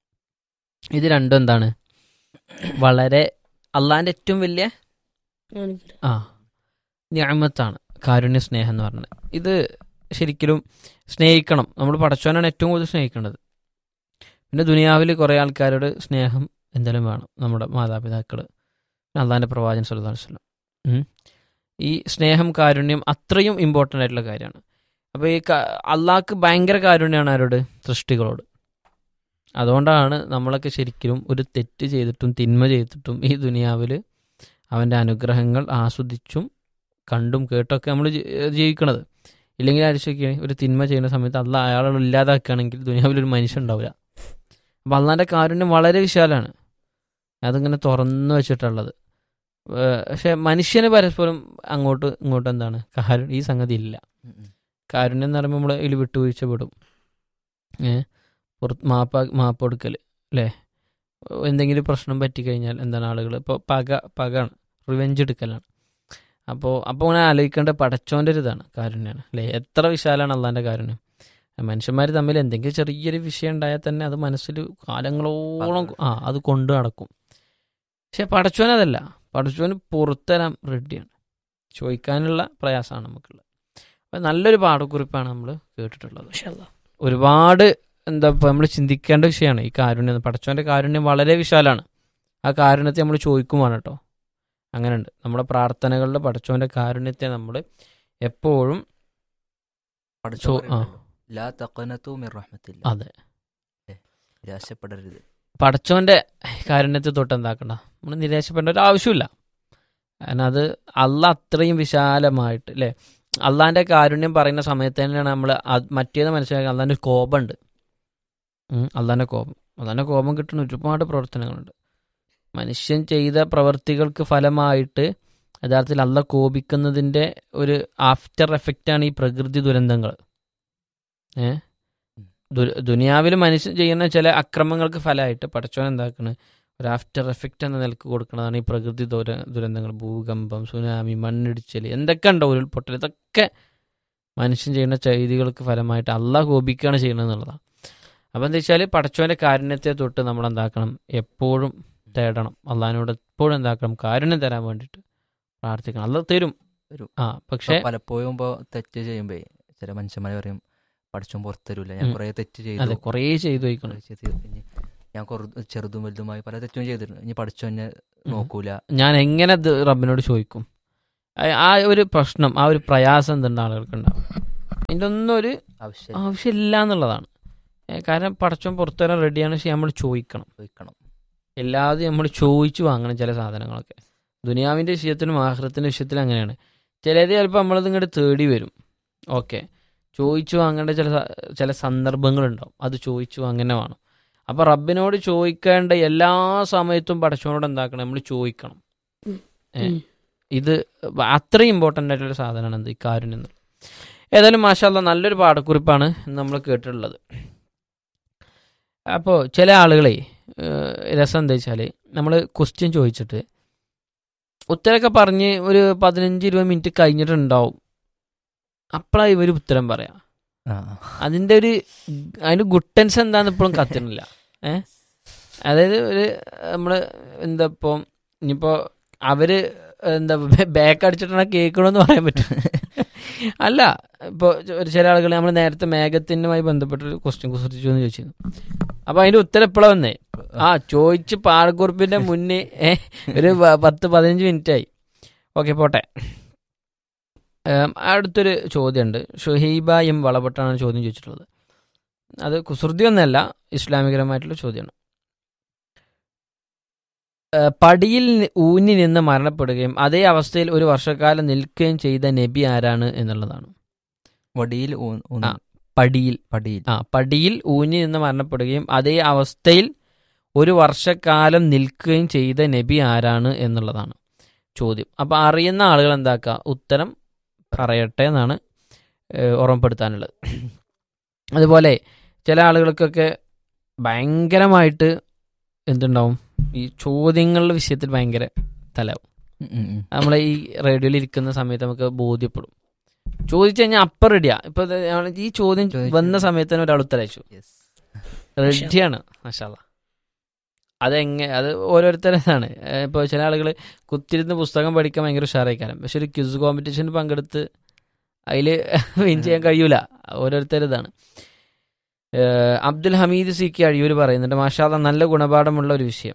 S3: ഇത് രണ്ടും എന്താണ് വളരെ അള്ളാന്റെ ഏറ്റവും വലിയ
S2: അനുഗ്രഹം.
S3: ആ ഞാമത്താണ് കാരുണ്യ സ്നേഹം എന്ന് പറഞ്ഞത് ഇത് ശരിക്കും സ്നേഹിക്കണം നമ്മൾ പടച്ചവനാണ് ഏറ്റവും കൂടുതൽ സ്നേഹിക്കേണ്ടത് പിന്നെ ദുനിയാവിൽ കുറേ ആൾക്കാരോട് സ്നേഹം എന്തായാലും വേണം നമ്മുടെ മാതാപിതാക്കൾ അള്ളാഹിൻ്റെ പ്രവാചകൻ സല്ലല്ലാഹു അലൈഹി വസല്ലം ഉം. ഈ സ്നേഹം കാരുണ്യം അത്രയും ഇമ്പോർട്ടൻ്റ് ആയിട്ടുള്ള കാര്യമാണ് അപ്പോൾ ഈ ക- അള്ളാഹ്ക്ക് ഭയങ്കര കാരുണ്യമാണ് ആരോട് സൃഷ്ടികളോട് അതുകൊണ്ടാണ് നമ്മളൊക്കെ ശരിക്കും ഒരു തെറ്റ് ചെയ്തിട്ടും തിന്മ ചെയ്തിട്ടും ഈ ദുനിയാവിൽ അവൻ്റെ അനുഗ്രഹങ്ങൾ ആസ്വദിച്ചും കണ്ടും കേട്ടൊക്കെ നമ്മൾ ജീവിക്കണത് ഇല്ലെങ്കിൽ ആലോചിക്കുക ഒരു തിന്മ ചെയ്യുന്ന സമയത്ത് അല്ല അയാളെ ഇല്ലാതാക്കുകയാണെങ്കിൽ ദുനിയാവിൽ ഒരു മനുഷ്യൻ ഉണ്ടാവില്ല അപ്പം അള്ളാൻ്റെ കാരുണ്യം വളരെ വിശാലമാണ് അതിങ്ങനെ തുറന്നു വെച്ചിട്ടുള്ളത് ഏഹ് പക്ഷെ മനുഷ്യന് പരസ്പരം അങ്ങോട്ട് ഇങ്ങോട്ട് എന്താണ് കാരു ഈ സംഗതി ഇല്ല കാരുണ്യം എന്ന് പറയുമ്പോൾ നമ്മൾ ഇതിൽ വിട്ടുവീഴ്ച പെടും ഏഹ് പുറത്ത് മാപ്പ മാപ്പ് കൊടുക്കൽ അല്ലേ എന്തെങ്കിലും പ്രശ്നം പറ്റിക്കഴിഞ്ഞാൽ എന്താണ് ആളുകൾ ഇപ്പോൾ പക പകയാണ് റിവെഞ്ച് എടുക്കലാണ് അപ്പോൾ അപ്പോൾ അങ്ങനെ ആലോചിക്കേണ്ട പടച്ചോൻ്റെ ഒരു ഇതാണ് കാരുണ്യമാണ് അല്ലേ എത്ര വിശാലമാണ് അള്ളാൻ്റെ കാരുണ്യം മനുഷ്യന്മാർ തമ്മിൽ എന്തെങ്കിലും ചെറിയൊരു വിഷയം ഉണ്ടായാൽ തന്നെ അത് മനസ്സിൽ കാലങ്ങളോളം ആ അത് കൊണ്ടു നടക്കും പക്ഷെ പടച്ചോൻ അതല്ല പടച്ചോന് പുറത്തരാൻ റെഡിയാണ് ചോദിക്കാനുള്ള പ്രയാസമാണ് നമുക്കുള്ളത് അപ്പം നല്ലൊരു പാഠക്കുറിപ്പാണ് നമ്മൾ കേട്ടിട്ടുള്ളത്
S4: മാഷാ അല്ലാ.
S3: ഒരുപാട് എന്താ ഇപ്പം നമ്മൾ ചിന്തിക്കേണ്ട വിഷയമാണ് ഈ കാരുണ്യം പടച്ചോൻ്റെ കാരുണ്യം വളരെ വിശാലമാണ് ആ കാരുണ്യത്തെ നമ്മൾ ചോദിക്കുമാണ് കേട്ടോ അങ്ങനെയുണ്ട് നമ്മുടെ പ്രാർത്ഥനകളിൽ പടച്ചോൻ്റെ കാരുണ്യത്തെ നമ്മൾ എപ്പോഴും
S7: പഠിച്ചോ
S3: ചോ- ആ.
S7: ലാ തഖനതു മിർ റഹ്മത്തില്ല
S3: അതെ
S7: നിരാശപ്പെടരുത്
S3: പടച്ചോൻ്റെ കാരുണ്യത്തെ തൊട്ട് എന്താക്കണ്ട നമ്മൾ നിരാശപ്പെടേണ്ട ഒരു ആവശ്യമില്ല കാരണം അത് അല്ല അത്രയും വിശാലമായിട്ട് അല്ലേ അള്ളാൻ്റെ കാരുണ്യം പറയുന്ന സമയത്ത് തന്നെയാണ് നമ്മൾ മറ്റേത് മനസ്സിലാക്കുക അള്ളാൻ്റെ ഒരു കോപമുണ്ട് അള്ളാൻ്റെ കോപം അള്ളാൻ്റെ കോപം കിട്ടുന്ന ഒരുപാട് പ്രവർത്തനങ്ങളുണ്ട് മനുഷ്യൻ ചെയ്ത പ്രവർത്തികൾക്ക് ഫലമായിട്ട് യഥാർത്ഥത്തിൽ അല്ല കോപിക്കുന്നതിൻ്റെ ഒരു ആഫ്റ്റർ എഫക്റ്റാണ് ഈ പ്രകൃതി ദുരന്തങ്ങൾ ഏ ദുനിയാവിൽ മനുഷ്യൻ ചെയ്യുന്ന ചില അക്രമങ്ങൾക്ക് ഫലമായിട്ട് പടച്ചോൻ എന്താക്കണ് ഒരു ആഫ്റ്റർ എഫക്റ്റ് എന്ന നിലക്ക് കൊടുക്കുന്നതാണ് ഈ പ്രകൃതി ദുര ദുരന്തങ്ങൾ ഭൂകമ്പം സുനാമി മണ്ണിടിച്ചൽ എന്തൊക്കെ ഉണ്ടോ ഉരുൾപൊട്ടൽ ഇതൊക്കെ മനുഷ്യൻ ചെയ്യുന്ന ചെയ്തികൾക്ക് ഫലമായിട്ട് അള്ളാഹ് കോപിക്കുകയാണ് ചെയ്യുന്നത് എന്നുള്ളതാണ് അപ്പം എന്താ വെച്ചാൽ പടച്ചോൻ്റെ കാരുണ്യത്തെ തൊട്ട് നമ്മൾ എന്താക്കണം എപ്പോഴും തേടണം അള്ളാഹിനോട് എപ്പോഴും എന്താക്കണം കാരുണ്യം തരാൻ വേണ്ടിയിട്ട് പ്രാർത്ഥിക്കണം അല്ല തരും
S7: തരും.
S3: ആ പക്ഷേ
S7: ഇപ്പൊ പലപ്പോഴും ഇപ്പൊ തെറ്റ് ചെയ്യുമ്പോ ചില മനുഷ്യന്മാർ പറയും പഠിച്ചോൻ പുറത്തരൂല ഞാൻ
S3: ഉം.
S7: കുറെ തെറ്റ്
S3: അതെ
S7: ചെയ്തു
S3: കുറേ ചെയ്തു വയ്ക്കണം
S7: കുറേ ചെയ്ത് ഇനി ഞാൻ കുറ- ചെറുതും വലുതുമായി പല തെറ്റും ചെയ്തിട്ടുണ്ട് ഇനി പഠിച്ചോനെ നോക്കൂല
S3: ഞാൻ എങ്ങനെ ഇത് റബ്ബിനോട് ചോദിക്കും ആ- ആ ഒരു പ്രശ്നം ആ ഒരു പ്രയാസം എന്തുണ്ട് ആളുകൾക്ക് ഉണ്ടാവും അതിൻ്റെ ഒന്നും ഒരു
S7: ആവശ്യം
S3: ആവശ്യമില്ല എന്നുള്ളതാണ് ഏ, കാരണം പടച്ചോൻ പുറത്തു വരാൻ റെഡിയാണ് പക്ഷെ നമ്മൾ ചോദിക്കണം
S7: ചോദിക്കണം
S3: എല്ലാതും നമ്മൾ ചോദിച്ചു വാങ്ങണം ചില സാധനങ്ങളൊക്കെ ദുനിയാവിൻ്റെ വിഷയത്തിലും ആഹ്റത്തിൻ്റെ വിഷയത്തിലും അങ്ങനെയാണ് ചിലത് ചിലപ്പോൾ നമ്മളത് ഇങ്ങോട്ട് തേടി വരും ഓക്കെ ചോദിച്ചു വാങ്ങേണ്ട ചില സ- ചില സന്ദർഭങ്ങളുണ്ടാവും അത് ചോദിച്ചു അങ്ങനെ വേണം അപ്പോൾ റബ്ബിനോട് ചോദിക്കേണ്ട എല്ലാ സമയത്തും പടച്ചോനോട് എന്താക്കണം നമ്മൾ ചോദിക്കണം ഏ,
S2: ഉം.
S3: ഇത് അത്രയും ഇമ്പോർട്ടൻ്റ് ആയിട്ടുള്ള സാധനമാണ് എന്ത് ഈ കാരുണ്യം എന്നുള്ളത് ഏതായാലും മാഷാല്ല നല്ലൊരു പാഠക്കുറിപ്പാണ് നമ്മൾ കേട്ടിട്ടുള്ളത് അപ്പോൾ ചില ആളുകളെ ഏഹ്, രസം എന്താ വെച്ചാൽ നമ്മൾ ക്വസ്റ്റ്യൻ ചോദിച്ചിട്ട് ഉത്തരമൊക്കെ പറഞ്ഞ് ഒരു പതിനഞ്ച് ഇരുപത് മിനിറ്റ് കഴിഞ്ഞിട്ടുണ്ടാവും അപ്പോഴാണ് ഇവർ ഉത്തരം പറയാം
S7: ആ
S3: അതിൻ്റെ ഒരു അതിൻ്റെ ഗുട്ടൻസ് എന്താന്ന് ഇപ്പോഴും കത്തുന്നില്ല ഏ അതായത് ഒരു നമ്മൾ എന്താ ഇപ്പോൾ ഇനിയിപ്പോൾ അവര് എന്താ ബാക്ക് അടിച്ചിട്ടാണ് കേൾക്കണമെന്ന് പറയാൻ പറ്റും അല്ല ഇപ്പോൾ ഒരു ചില ആളുകൾ നമ്മൾ നേരത്തെ മേഘത്തിനുമായി ബന്ധപ്പെട്ടൊരു ക്വസ്റ്റ്യൻ കുറിച്ചു എന്ന് ചോദിച്ചിരുന്നു അപ്പോൾ അതിൻ്റെ ഉത്തരം എപ്പോഴാണ് വന്നേ ആ ചോദിച്ച് പാടക്കുറിപ്പിൻ്റെ മുന്നേ ഏ, ഒരു പ- പത്ത് പതിനഞ്ച് മിനിറ്റ് ആയി ഓക്കെ പോട്ടെ ഏം, അടുത്തൊരു ചോദ്യമുണ്ട് ഷുഹൈബ എം വളപട്ടാണ് ചോദ്യം ചോദിച്ചിട്ടുള്ളത് അത് കുസൃതി ഒന്നല്ല ഇസ്ലാമികരമായിട്ടുള്ള ചോദ്യമാണ് ഏ, പടിയിൽ നി- ഊന്നി നിന്ന് മരണപ്പെടുകയും അതേ അവസ്ഥയിൽ ഒരു വർഷക്കാലം നിൽക്കുകയും ചെയ്ത നബി ആരാണ് എന്നുള്ളതാണ്
S7: വടിയിൽ ഊ- ഊന്നി-
S3: ആ. പടിയിൽ
S7: പടിയിൽ
S3: ആ പടിയിൽ ഊന്നി നിന്ന് മരണപ്പെടുകയും അതേ അവസ്ഥയിൽ ഒരു വർഷക്കാലം നിൽക്കുകയും ചെയ്ത നബി ആരാണ് എന്നുള്ളതാണ് ചോദ്യം അപ്പോൾ അറിയുന്ന ആളുകൾ എന്താക്കുക ഉത്തരം പറയട്ടെ എന്നാണ് ഏഹ്, ഓർമ്മപ്പെടുത്താനുള്ളത് അതുപോലെ ചില ആളുകൾക്കൊക്കെ ഭയങ്കരമായിട്ട് എന്തുണ്ടാവും ഈ ചോദ്യങ്ങളുടെ വിഷയത്തിൽ ഭയങ്കര തലാവും
S7: ഉം, ഉം, ഉം.
S3: നമ്മളെ ഈ റേഡിയോയിൽ ഇരിക്കുന്ന സമയത്ത് നമുക്ക് ബോധ്യപ്പെടും ചോദിച്ചു കഴിഞ്ഞാൽ അപ്പം റെഡിയാ ഇപ്പൊ ഇത് ഞങ്ങള് ഈ ചോദ്യം
S7: ചോദിച്ചു.
S3: വന്ന സമയത്ത് തന്നെ ഒരാൾ ഉത്തരം അയച്ചു
S7: യെസ്
S3: റെഡിയാണ് മഷാല അതെങ്ങനെ അത് ഓരോരുത്തരതാണ് ഇപ്പോൾ ചില ആളുകൾ കുത്തിരുന്ന് പുസ്തകം പഠിക്കാൻ ഭയങ്കര ഉഷാറായിക്കാരം പക്ഷെ ഒരു ക്വിസ് കോമ്പറ്റീഷന് പങ്കെടുത്ത് അതിൽ വിൻ ചെയ്യാൻ കഴിയൂല ഓരോരുത്തരിതാണ് ഏഹ് അബ്ദുൽ ഹമീദ് സി കെ അഴിയൂർ പറയുന്നുണ്ട് മാഷാല നല്ല ഗുണപാഠമുള്ള ഒരു വിഷയം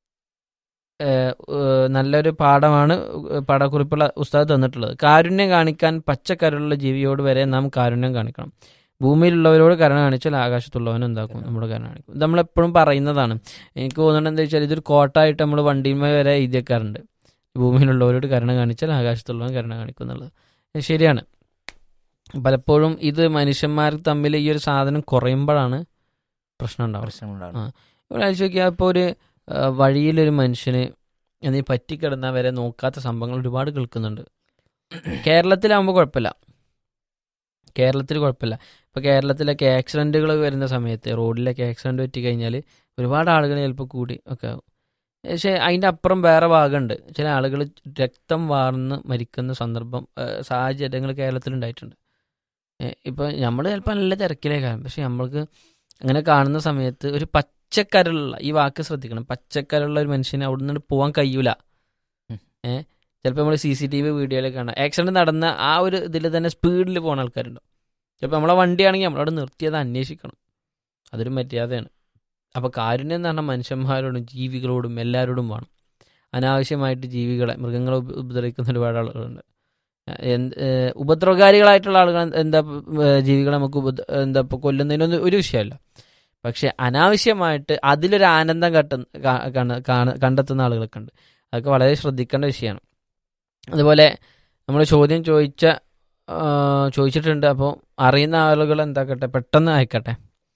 S3: ഏഹ് ഏഹ് നല്ലൊരു പാഠമാണ് പാഠക്കുറിപ്പുള്ള ഉസ്താദ് തന്നിട്ടുള്ളത് കാരുണ്യം കാണിക്കാൻ പച്ചക്കരുള്ള ജീവിയോട് വരെ നാം കാരുണ്യം കാണിക്കണം ഭൂമിയിലുള്ളവരോട് കരുണ കാണിച്ചാൽ ആകാശത്തുള്ളവനും എന്താക്കും നമ്മുടെ കരുണ കാണിക്കും ഇത് നമ്മളെപ്പോഴും പറയുന്നതാണ് എനിക്ക് തോന്നുന്നത് എന്താ വെച്ചാൽ ഇതൊരു കോട്ടായിട്ട് നമ്മൾ വണ്ടിന്മേൽ വരെ എഴുതിയേക്കാറുണ്ട് ഭൂമിയിലുള്ളവരോട് കരുണ കാണിച്ചാൽ ആകാശത്തുള്ളവൻ കരുണ കാണിക്കും എന്നുള്ളത് ഇത് ശരിയാണ് പലപ്പോഴും ഇത് മനുഷ്യന്മാർ തമ്മിൽ ഈ ഒരു സാധനം കുറയുമ്പോഴാണ് പ്രശ്നം ഉണ്ടാവുക
S7: പ്രശ്നങ്ങളുണ്ടാവും
S3: ആ. ഇവിടെ അയച്ചു നോക്കിയാൽ ഇപ്പോൾ ഒരു ആ, വഴിയിലൊരു മനുഷ്യന് എന്നീ പറ്റിക്കിടന്നാൽ വരെ നോക്കാത്ത സംഭവങ്ങൾ ഒരുപാട് കേൾക്കുന്നുണ്ട് കേരളത്തിലാകുമ്പോൾ കുഴപ്പമില്ല കേരളത്തിൽ കുഴപ്പമില്ല ഇപ്പോൾ കേരളത്തിലൊക്കെ ആക്സിഡൻറ്റുകൾ വരുന്ന സമയത്ത് റോഡിലൊക്കെ ആക്സിഡൻറ്റ് പറ്റി കഴിഞ്ഞാൽ ഒരുപാട് ആളുകൾ ചിലപ്പോൾ കൂടി ഒക്കെ ആവും പക്ഷേ അതിൻ്റെ അപ്പുറം വേറെ ഭാഗമുണ്ട് ചില ആളുകൾ രക്തം വാർന്ന് മരിക്കുന്ന സന്ദർഭം ആ, സാഹചര്യങ്ങൾ കേരളത്തിലുണ്ടായിട്ടുണ്ട് ഇപ്പോൾ നമ്മൾ ചിലപ്പോൾ നല്ല തിരക്കിലേക്കാണ് പക്ഷെ നമ്മൾക്ക് അങ്ങനെ കാണുന്ന സമയത്ത് ഒരു പച്ചക്കരുള്ള ഈ വാക്ക് ശ്രദ്ധിക്കണം പച്ചക്കരുള്ള ഒരു മനുഷ്യന് അവിടെ നിന്ന് പോകാൻ കഴിയൂല
S7: ഉം.
S3: ഏഹ് ചിലപ്പോൾ നമ്മൾ സി സി ടി വി വീഡിയോയിലൊക്കെ കാണാം ആക്സിഡന്റ് നടന്ന ആ ഒരു ഇതിൽ തന്നെ സ്പീഡിൽ പോകുന്ന ആൾക്കാരുണ്ടാവും ചിലപ്പോൾ നമ്മളെ വണ്ടിയാണെങ്കിൽ നമ്മളവിടെ നിർത്തിയത് അന്വേഷിക്കണം അതൊരു മര്യാദയാണ് അപ്പോൾ കാരുണ്യം എന്ന് പറഞ്ഞാൽ മനുഷ്യന്മാരോടും ജീവികളോടും എല്ലാവരോടും വേണം അനാവശ്യമായിട്ട് ജീവികളെ മൃഗങ്ങളെ ഉപ- ഉപദ്രവിക്കുന്ന ഒരുപാട് ആളുകളുണ്ട് എന്ത് ഏഹ് ഉപദ്രവകാരികളായിട്ടുള്ള ആളുകൾ എന്താ ഏഹ് ജീവികളെ നമുക്ക് ഉപദ്ര എന്താ ഇപ്പോൾ കൊല്ലുന്നതിനൊന്നും ഒരു വിഷയമല്ല പക്ഷെ അനാവശ്യമായിട്ട് അതിലൊരു ആനന്ദം കട്ട കാ- കാണ- കാണ- കണ്ടെത്തുന്ന ആളുകളൊക്കെ ഉണ്ട് അതൊക്കെ വളരെ ശ്രദ്ധിക്കേണ്ട വിഷയമാണ് അതുപോലെ നമ്മൾ ചോദ്യം ചോദിച്ച ആ, ചോദിച്ചിട്ടുണ്ട് അപ്പോൾ അറിയുന്ന ആളുകൾ എന്താക്കട്ടെ പെട്ടെന്ന് അയക്കട്ടെ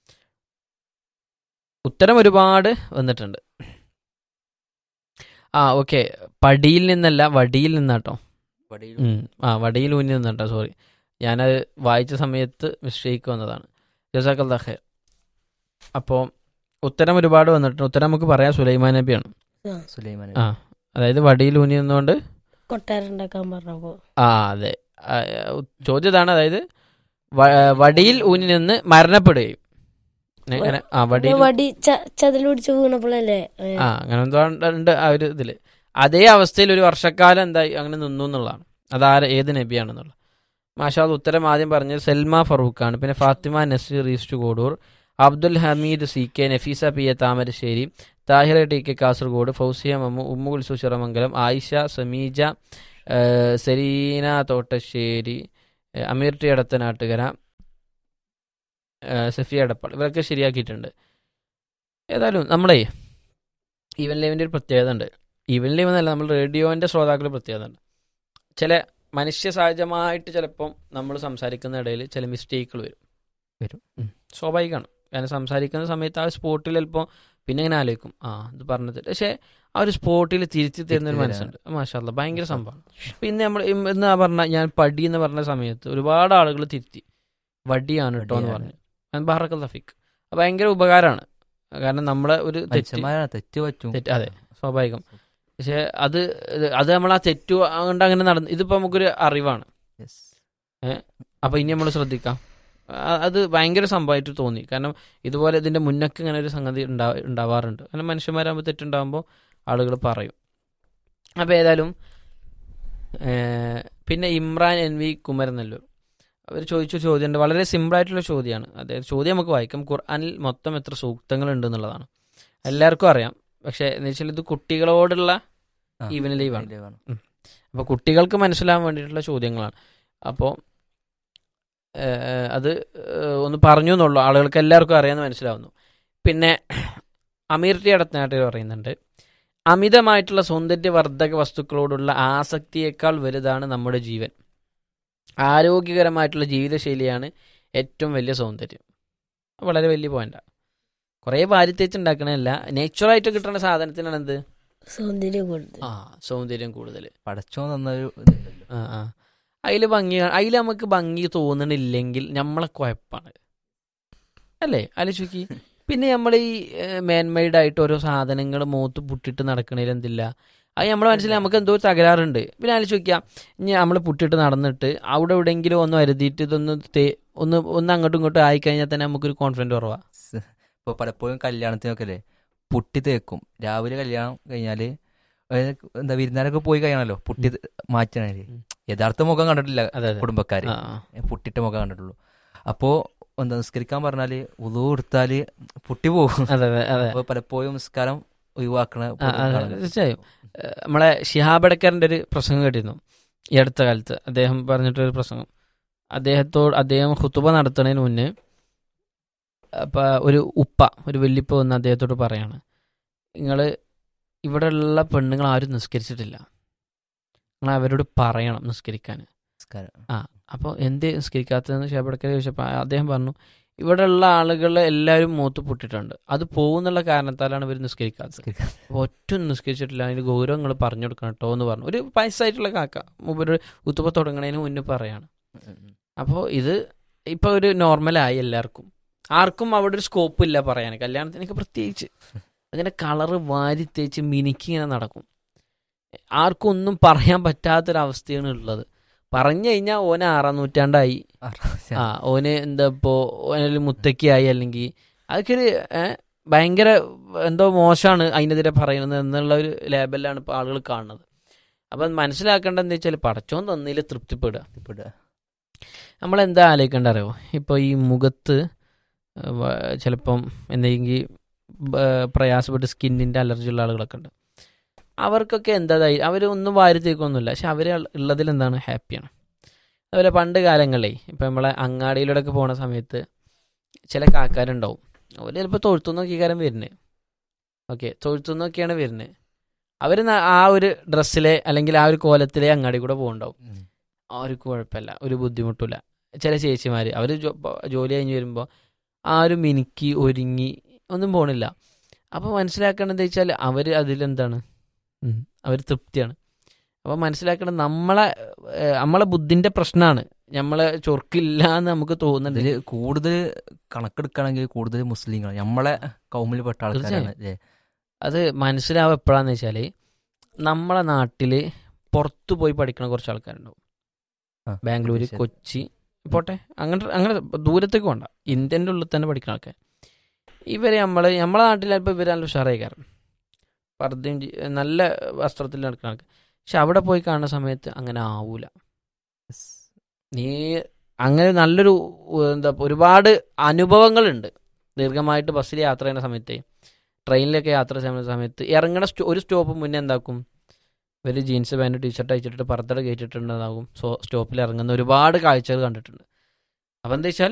S3: ഉത്തരം ഒരുപാട് വന്നിട്ടുണ്ട് ആ ഓക്കെ പടിയിൽ നിന്നല്ല വടിയിൽ നിന്നാട്ടോ
S7: വടിയിൽ
S3: ഉം. ആ വടിയിൽ ഊന്നി നിന്നിട്ടോ സോറി ഞാനത് വായിച്ച സമയത്ത് മിസ്റ്റേക്ക് വന്നതാണ് ജസാഖല്ലാ ഖൈർ അപ്പോൾ ഉത്തരം ഒരുപാട് വന്നിട്ടുണ്ട് ഉത്തരം നമുക്ക് പറയാം സുലൈമാൻ നബിയാണ്
S7: സുലൈമാൻ
S3: ആ അതായത് വടിയിൽ ഊന്നി നിന്നുകൊണ്ട്
S2: കൊട്ടാരം ഉണ്ടാക്കാൻ പറഞ്ഞപ്പോ
S3: ആ അതെ ആ, ഉ- ചോദ്യം ഇതാണ് അതായത് വ- വടിയിൽ ഊന്നി നിന്ന് മരണപ്പെടുകയും അങ്ങനെ ആ വടിയിൽ
S2: വടി ചതിൽ പിടിച്ച് വീണപ്പോഴല്ലേ ഏ,
S3: ആ അങ്ങനെ എന്തോ ഉണ്ട് ആ ഒരു ഇതില് അതേ അവസ്ഥയിൽ ഒരു വർഷക്കാലം എന്തായി അങ്ങനെ നിന്നു എന്നുള്ളതാണ് അതാര ഏത് നബിയാണെന്നുള്ളത് മാഷാദ് ഉത്തരം ആദ്യം പറഞ്ഞത് സെൽമ ഫറൂഖാണ് പിന്നെ Fathima Naseer east Kodur Abdul Hameed C K Nafeesa P A Thamarassery Thahira T K Kasaragod Fousiya Mammu Ummu Kulsu Chiramangalam Ayisha Sameeja ആ, സെലീന തോട്ടശ്ശേരി ആ, അമീർ ടി അടത്തനാട്ടുകര ആ, സഫിയ എടപ്പാൾ ഇവരൊക്കെ ശരിയാക്കിയിട്ടുണ്ട് ഏതായാലും നമ്മളെ ഈവൻ ലൈവിൻ്റെ ഒരു പ്രത്യേകത ഉണ്ട് ഈവൻ ലൈവ് എന്നല്ല നമ്മൾ റേഡിയോൻ്റെ ശ്രോതാക്കളുടെ പ്രത്യേകത ഉണ്ട് ചില മനുഷ്യ സഹജമായിട്ട് ചിലപ്പം നമ്മൾ സംസാരിക്കുന്ന ഇടയിൽ ചില മിസ്റ്റേക്കുകൾ വരും
S7: വരും.
S3: ഉം. സ്വാഭാവികമാണ് കാരണം സംസാരിക്കുന്ന സമയത്ത് ആ സ്പോട്ടിൽ ചിലപ്പോൾ പിന്നെ ഇങ്ങനെ ആലോചിക്കും ആ ഇത് പറഞ്ഞത് പക്ഷേ ആ ഒരു സ്പോട്ടിൽ തിരുത്തി തരുന്ന ഒരു
S7: തിരുത്തി
S3: മനസ്സുണ്ട് മാഷാല്ല ഭയങ്കര സംഭവമാണ് അപ്പം ഇന്ന് നമ്മൾ ഇന്ന് പറഞ്ഞ ഞാൻ പടി എന്ന് പറഞ്ഞ സമയത്ത് ഒരുപാട് ആളുകൾ തിരുത്തി വടിയാണ് കേട്ടോ എന്ന്
S7: വടിയാണ്.
S3: പറഞ്ഞു ബാറക്കൽ തഫീഖ് അത് ഭയങ്കര ഉപകാരമാണ് കാരണം നമ്മളെ ഒരു തെറ്റ്
S7: മനുഷ്യന്മാരാണ് തെറ്റ് പറ്റും
S3: തെറ്റ് അതെ സ്വാഭാവികം പക്ഷെ അത് ഇത് അത് നമ്മൾ ആ തെറ്റു കൊണ്ട് അങ്ങനെ നടന്നു ഇതിപ്പോ നമുക്കൊരു അറിവാണ്
S7: Yes.
S3: അപ്പൊ ഇനി നമ്മൾ ശ്രദ്ധിക്കാം ആ- അത് ഭയങ്കര സംഭവമായിട്ട് തോന്നി കാരണം ഇതുപോലെ ഇതിന്റെ മുന്നൊക്കെ ഇങ്ങനെ ഒരു സംഗതി ഉണ്ടാ ഉണ്ടാവാറുണ്ട് കാരണം മനുഷ്യന്മാരാകുമ്പോൾ തെറ്റുണ്ടാകുമ്പോൾ ആളുകൾ പറയും അപ്പോൾ ഏതായാലും ഏർ, പിന്നെ ഇമ്രാൻ എൻ വി കുമരനെല്ലൂർ അവർ ചോദിച്ച ചോദ്യമുണ്ട് വളരെ സിമ്പിളായിട്ടുള്ള ചോദ്യമാണ് അതായത് ചോദ്യം നമുക്ക് വായിക്കാം ഖുർആനിൽ മൊത്തം എത്ര സൂക്തങ്ങൾ ഉണ്ട് എന്നുള്ളതാണ് എല്ലാവർക്കും അറിയാം പക്ഷേ എന്ന് വെച്ചാൽ ഇത് കുട്ടികളോടുള്ള
S7: ആ,
S3: ഈവൻ ലൈവാണ്
S7: ലൈവാണ്.
S3: അപ്പോൾ കുട്ടികൾക്ക് മനസ്സിലാവാൻ വേണ്ടിയിട്ടുള്ള ചോദ്യങ്ങളാണ് അപ്പോൾ അത് ഏഹ്, ഒന്ന് പറഞ്ഞു എന്നുള്ളൂ ആളുകൾക്ക് എല്ലാവർക്കും അറിയാമെന്ന് മനസ്സിലാവുന്നു പിന്നെ അമീർ ടി അടത്തനാട്ടിൽ പറയുന്നുണ്ട് അമിതമായിട്ടുള്ള സൗന്ദര്യവർദ്ധക വസ്തുക്കളോടുള്ള ആസക്തിയേക്കാൾ വലുതാണ് നമ്മുടെ ജീവൻ ആരോഗ്യകരമായിട്ടുള്ള ജീവിതശൈലിയാണ് ഏറ്റവും വലിയ സൗന്ദര്യം വളരെ വലിയ പോയിന്റാണ് കുറേ വാരിത്തേച്ച് ഉണ്ടാക്കണതല്ല നേച്ചുറായിട്ട് കിട്ടുന്ന സാധനത്തിനാണ് എന്ത്
S2: സൗന്ദര്യം കൂടുതൽ
S3: ആ സൗന്ദര്യം കൂടുതൽ
S7: പടച്ചോ തന്നൊരു ഇതുണ്ടല്ലോ
S3: ആ ആ അതിൽ ഭംഗി അതിൽ നമുക്ക് ഭംഗി തോന്നണില്ലെങ്കിൽ നമ്മളെ കുഴപ്പമാണ് അല്ലേ ആലോചിക്ക് പിന്നെ നമ്മൾ ഈ മാൻമെയ്ഡ് ആയിട്ട് ഓരോ സാധനങ്ങൾ മൂത്ത് പുട്ടിട്ട് നടക്കണതിൽ എന്തില്ല അത് നമ്മളെ മനസ്സിൽ നമുക്ക് എന്തോ ഒരു തകരാറുണ്ട് പിന്നെ ആലോചിച്ച് നോക്കിയാൽ ഇനി നമ്മൾ പുട്ടിട്ട് നടന്നിട്ട് അവിടെ എവിടെയെങ്കിലും ഒന്ന് വരുതിയിട്ട് ഇതൊന്ന് തേ ഒന്ന് ഒന്ന് അങ്ങോട്ടും ഇങ്ങോട്ടും ആയിക്കഴിഞ്ഞാൽ തന്നെ നമുക്കൊരു കോൺഫിഡൻറ്റ് കുറവാ
S7: ഇപ്പോൾ പലപ്പോഴും കല്യാണത്തിനൊക്കെ അല്ലേ പുട്ടി തേക്കും രാവിലെ കല്യാണം കഴിഞ്ഞാല് അതായത് എന്താ വിരുന്നാരൊക്കെ പോയി കഴിയണല്ലോ പുട്ടി മാറ്റണേ
S3: ഉം.
S7: യഥാർത്ഥ മുഖം കണ്ടിട്ടില്ല
S3: അതെ അതെ
S7: കുടുംബക്കാര്
S3: ആ, ആ.
S7: പുട്ടിട്ട മുഖം കണ്ടിട്ടുള്ളൂ അപ്പോ എന്താ നിസ്കരിക്കാൻ പറഞ്ഞാല് ഉളു എടുത്താല് പുട്ടി പോകും
S3: അതെ അതെ അതെ
S7: അപ്പൊ പലപ്പോഴും നിസ്കാരം ഒഴിവാക്കണ
S3: ആ, ആ, തീർച്ചയായും ഏഹ് നമ്മളെ ഷിഹാബ് അടക്കറിന്റെ ഒരു പ്രസംഗം കേട്ടിരുന്നു ഈ അടുത്ത കാലത്ത് അദ്ദേഹം പറഞ്ഞിട്ടൊരു പ്രസംഗം അദ്ദേഹത്തോട് അദ്ദേഹം ഹുത്തുബ നടത്തുന്നതിന് മുന്നേ അപ്പൊ ഒരു ഉപ്പ ഒരു വല്യപ്പ വന്ന് അദ്ദേഹത്തോട് പറയാണ് നിങ്ങൾ ഇവിടെയുള്ള പെണ്ണുങ്ങൾ ആരും നിസ്കരിച്ചിട്ടില്ല നിങ്ങൾ അവരോട് പറയണം നിസ്കരിക്കാൻ
S7: നിസ്കാരം
S3: അപ്പോൾ എന്ത് നിസ്കരിക്കാത്തതെന്ന് ഷേബടക്കര ചോദിച്ചപ്പോൾ അദ്ദേഹം പറഞ്ഞു ഇവിടെയുള്ള ആളുകൾ എല്ലാവരും മൂത്ത് പൊട്ടിട്ടുണ്ട് അത് പോകുന്നുള്ള കാരണത്താലാണ് ഇവർ നിസ്കരിക്കാത്തത്
S7: നിസ്കരിക്കാൻ.
S3: അപ്പോൾ ഒറ്റ നിസ്കരിച്ചിട്ടില്ല അതിന് ഗൗരവം നിങ്ങൾ പറഞ്ഞു കൊടുക്കണം കേട്ടോ എന്ന് പറഞ്ഞു ഒരു വയസ്സായിട്ടുള്ള കാക്ക മൂപ്പര് ഉത്തുപ്പ തുടങ്ങണതിന് മുന്നേ പറയാണ് അപ്പോൾ ഇത് ഇപ്പോൾ ഒരു നോർമലായി എല്ലാവർക്കും ആർക്കും അവിടെ ഒരു സ്കോപ്പ് ഇല്ല പറയാൻ കല്യാണത്തിനൊക്കെ പ്രത്യേകിച്ച് അങ്ങനെ കളറ് വാരി തേച്ച് മിനിക്ക് ഇങ്ങനെ നടക്കും ആർക്കും ഒന്നും പറയാൻ പറ്റാത്തൊരവസ്ഥയാണ് ഉള്ളത് പറഞ്ഞു കഴിഞ്ഞാൽ ഓന് ആറാം നൂറ്റാണ്ടായി ആ ഓന് എന്താ ഇപ്പോ ഓനൊരു മുത്തക്കിയായി അല്ലെങ്കിൽ അതൊക്കെ ഒരു ഏ, ഭയങ്കര എന്തോ മോശമാണ് അതിനെതിരെ പറയുന്നത് എന്നുള്ള ഒരു ലേബലിലാണ് ഇപ്പോൾ ആളുകൾ കാണുന്നത് അപ്പം മനസ്സിലാക്കേണ്ടത് എന്താ വെച്ചാൽ പടച്ചോൻ തന്നതിൽ തൃപ്തിപ്പെടുക
S7: ഇപ്പിടുക.
S3: നമ്മൾ എന്താ ആലോചിക്കേണ്ട അറിയോ ഇപ്പോൾ ഈ മുഖത്ത് വ- ചിലപ്പം എന്തെങ്കിൽ പ്രയാസപ്പെട്ട് സ്കിന്നിൻ്റെ അലർജി ഉള്ള ആളുകളൊക്കെ ഉണ്ട് അവർക്കൊക്കെ എന്താ അവർ ഒന്നും വാരി തേക്കൊന്നുമില്ല പക്ഷെ അവർ ഉള്ളതിൽ എന്താണ് ഹാപ്പിയാണ് അതുപോലെ പണ്ട് കാലങ്ങളിലേ ഇപ്പം നമ്മളെ അങ്ങാടിയിലൂടെയൊക്കെ പോണ സമയത്ത് ചില കാക്കാരുണ്ടാവും അവർ ചിലപ്പോൾ തൊഴുത്തുനിന്നൊക്കെ കാരം വരുന്നത് ഓക്കെ തൊഴുത്തുനിന്നൊക്കെയാണ് വരുന്നത് അവർ ആ ഒരു ഡ്രസ്സിലെ അല്ലെങ്കിൽ ആ ഒരു കോലത്തിലെ അങ്ങാടി കൂടെ പോകുന്നുണ്ടാവും
S7: ഉം.
S3: ആർക്കും കുഴപ്പമില്ല ഒരു ബുദ്ധിമുട്ടില്ല ചില ചേച്ചിമാർ അവർ ജോലി കഴിഞ്ഞ് വരുമ്പോൾ ആരും മിനുക്കി ഒരുങ്ങി ഒന്നും പോണില്ല അപ്പോൾ മനസ്സിലാക്കേണ്ടത് വെച്ചാൽ അവർ അതിലെന്താണ് അവർ തൃപ്തിയാണ് അപ്പോൾ മനസ്സിലാക്കേണ്ടത് നമ്മളെ ഏഹ്, നമ്മളെ ബുദ്ധിൻ്റെ പ്രശ്നമാണ് നമ്മളെ ചൊർക്കില്ല എന്ന് നമുക്ക് തോന്നുന്നുണ്ട്
S7: ഇതില് കൂടുതൽ കണക്കെടുക്കുകയാണെങ്കിൽ കൂടുതൽ മുസ്ലിങ്ങൾ നമ്മളെ കൗമിൽപ്പെട്ട ആൾക്കാരാണ് അല്ലേ
S3: അത് മനസ്സിലാവുക എപ്പോഴാന്ന് വെച്ചാൽ നമ്മളെ നാട്ടിൽ പുറത്തു പോയി പഠിക്കണ കുറച്ച് ആൾക്കാരുണ്ടാവും
S7: ആ,
S3: ബാംഗ്ലൂര്
S7: ശരി.
S3: കൊച്ചി പോട്ടെ അങ്ങനെ അങ്ങനെ ദൂരത്തേക്ക് വേണ്ട ഇന്ത്യൻ്റെ ഉള്ളിൽ തന്നെ പഠിക്കുന്ന ആൾക്കാർ ഇവരെ നമ്മൾ നമ്മളെ നാട്ടിൽ ചിലപ്പോൾ ഇവർ നല്ല ഉഷാറായി കാരണം പർദ്ദയും ജി- നല്ല വസ്ത്രത്തിൽ നടക്കുന്ന ആൾക്കാർ പക്ഷെ അവിടെ പോയി കാണുന്ന സമയത്ത് അങ്ങനെ ആവൂല നീ അങ്ങനെ നല്ലൊരു ഉ- എന്താ ഒരുപാട് അനുഭവങ്ങളുണ്ട് ദീർഘമായിട്ട് ബസ്സിൽ യാത്ര ചെയ്യുന്ന സമയത്ത് ട്രെയിനിലൊക്കെ യാത്ര ചെയ്യുന്ന സമയത്ത് ഇറങ്ങണ സ്റ്റോ ഒരു സ്റ്റോപ്പ് മുന്നേ എന്താക്കും ഒരു ജീൻസ് പാൻറ് ടീഷർട്ട് അയച്ചിട്ട് പർദ്ദ കയറ്റിട്ടുണ്ടാകും സോ സ്റ്റോപ്പിൽ ഇറങ്ങുന്ന ഒരുപാട് കാഴ്ചകൾ കണ്ടിട്ടുണ്ട് അപ്പം എന്താ വെച്ചാൽ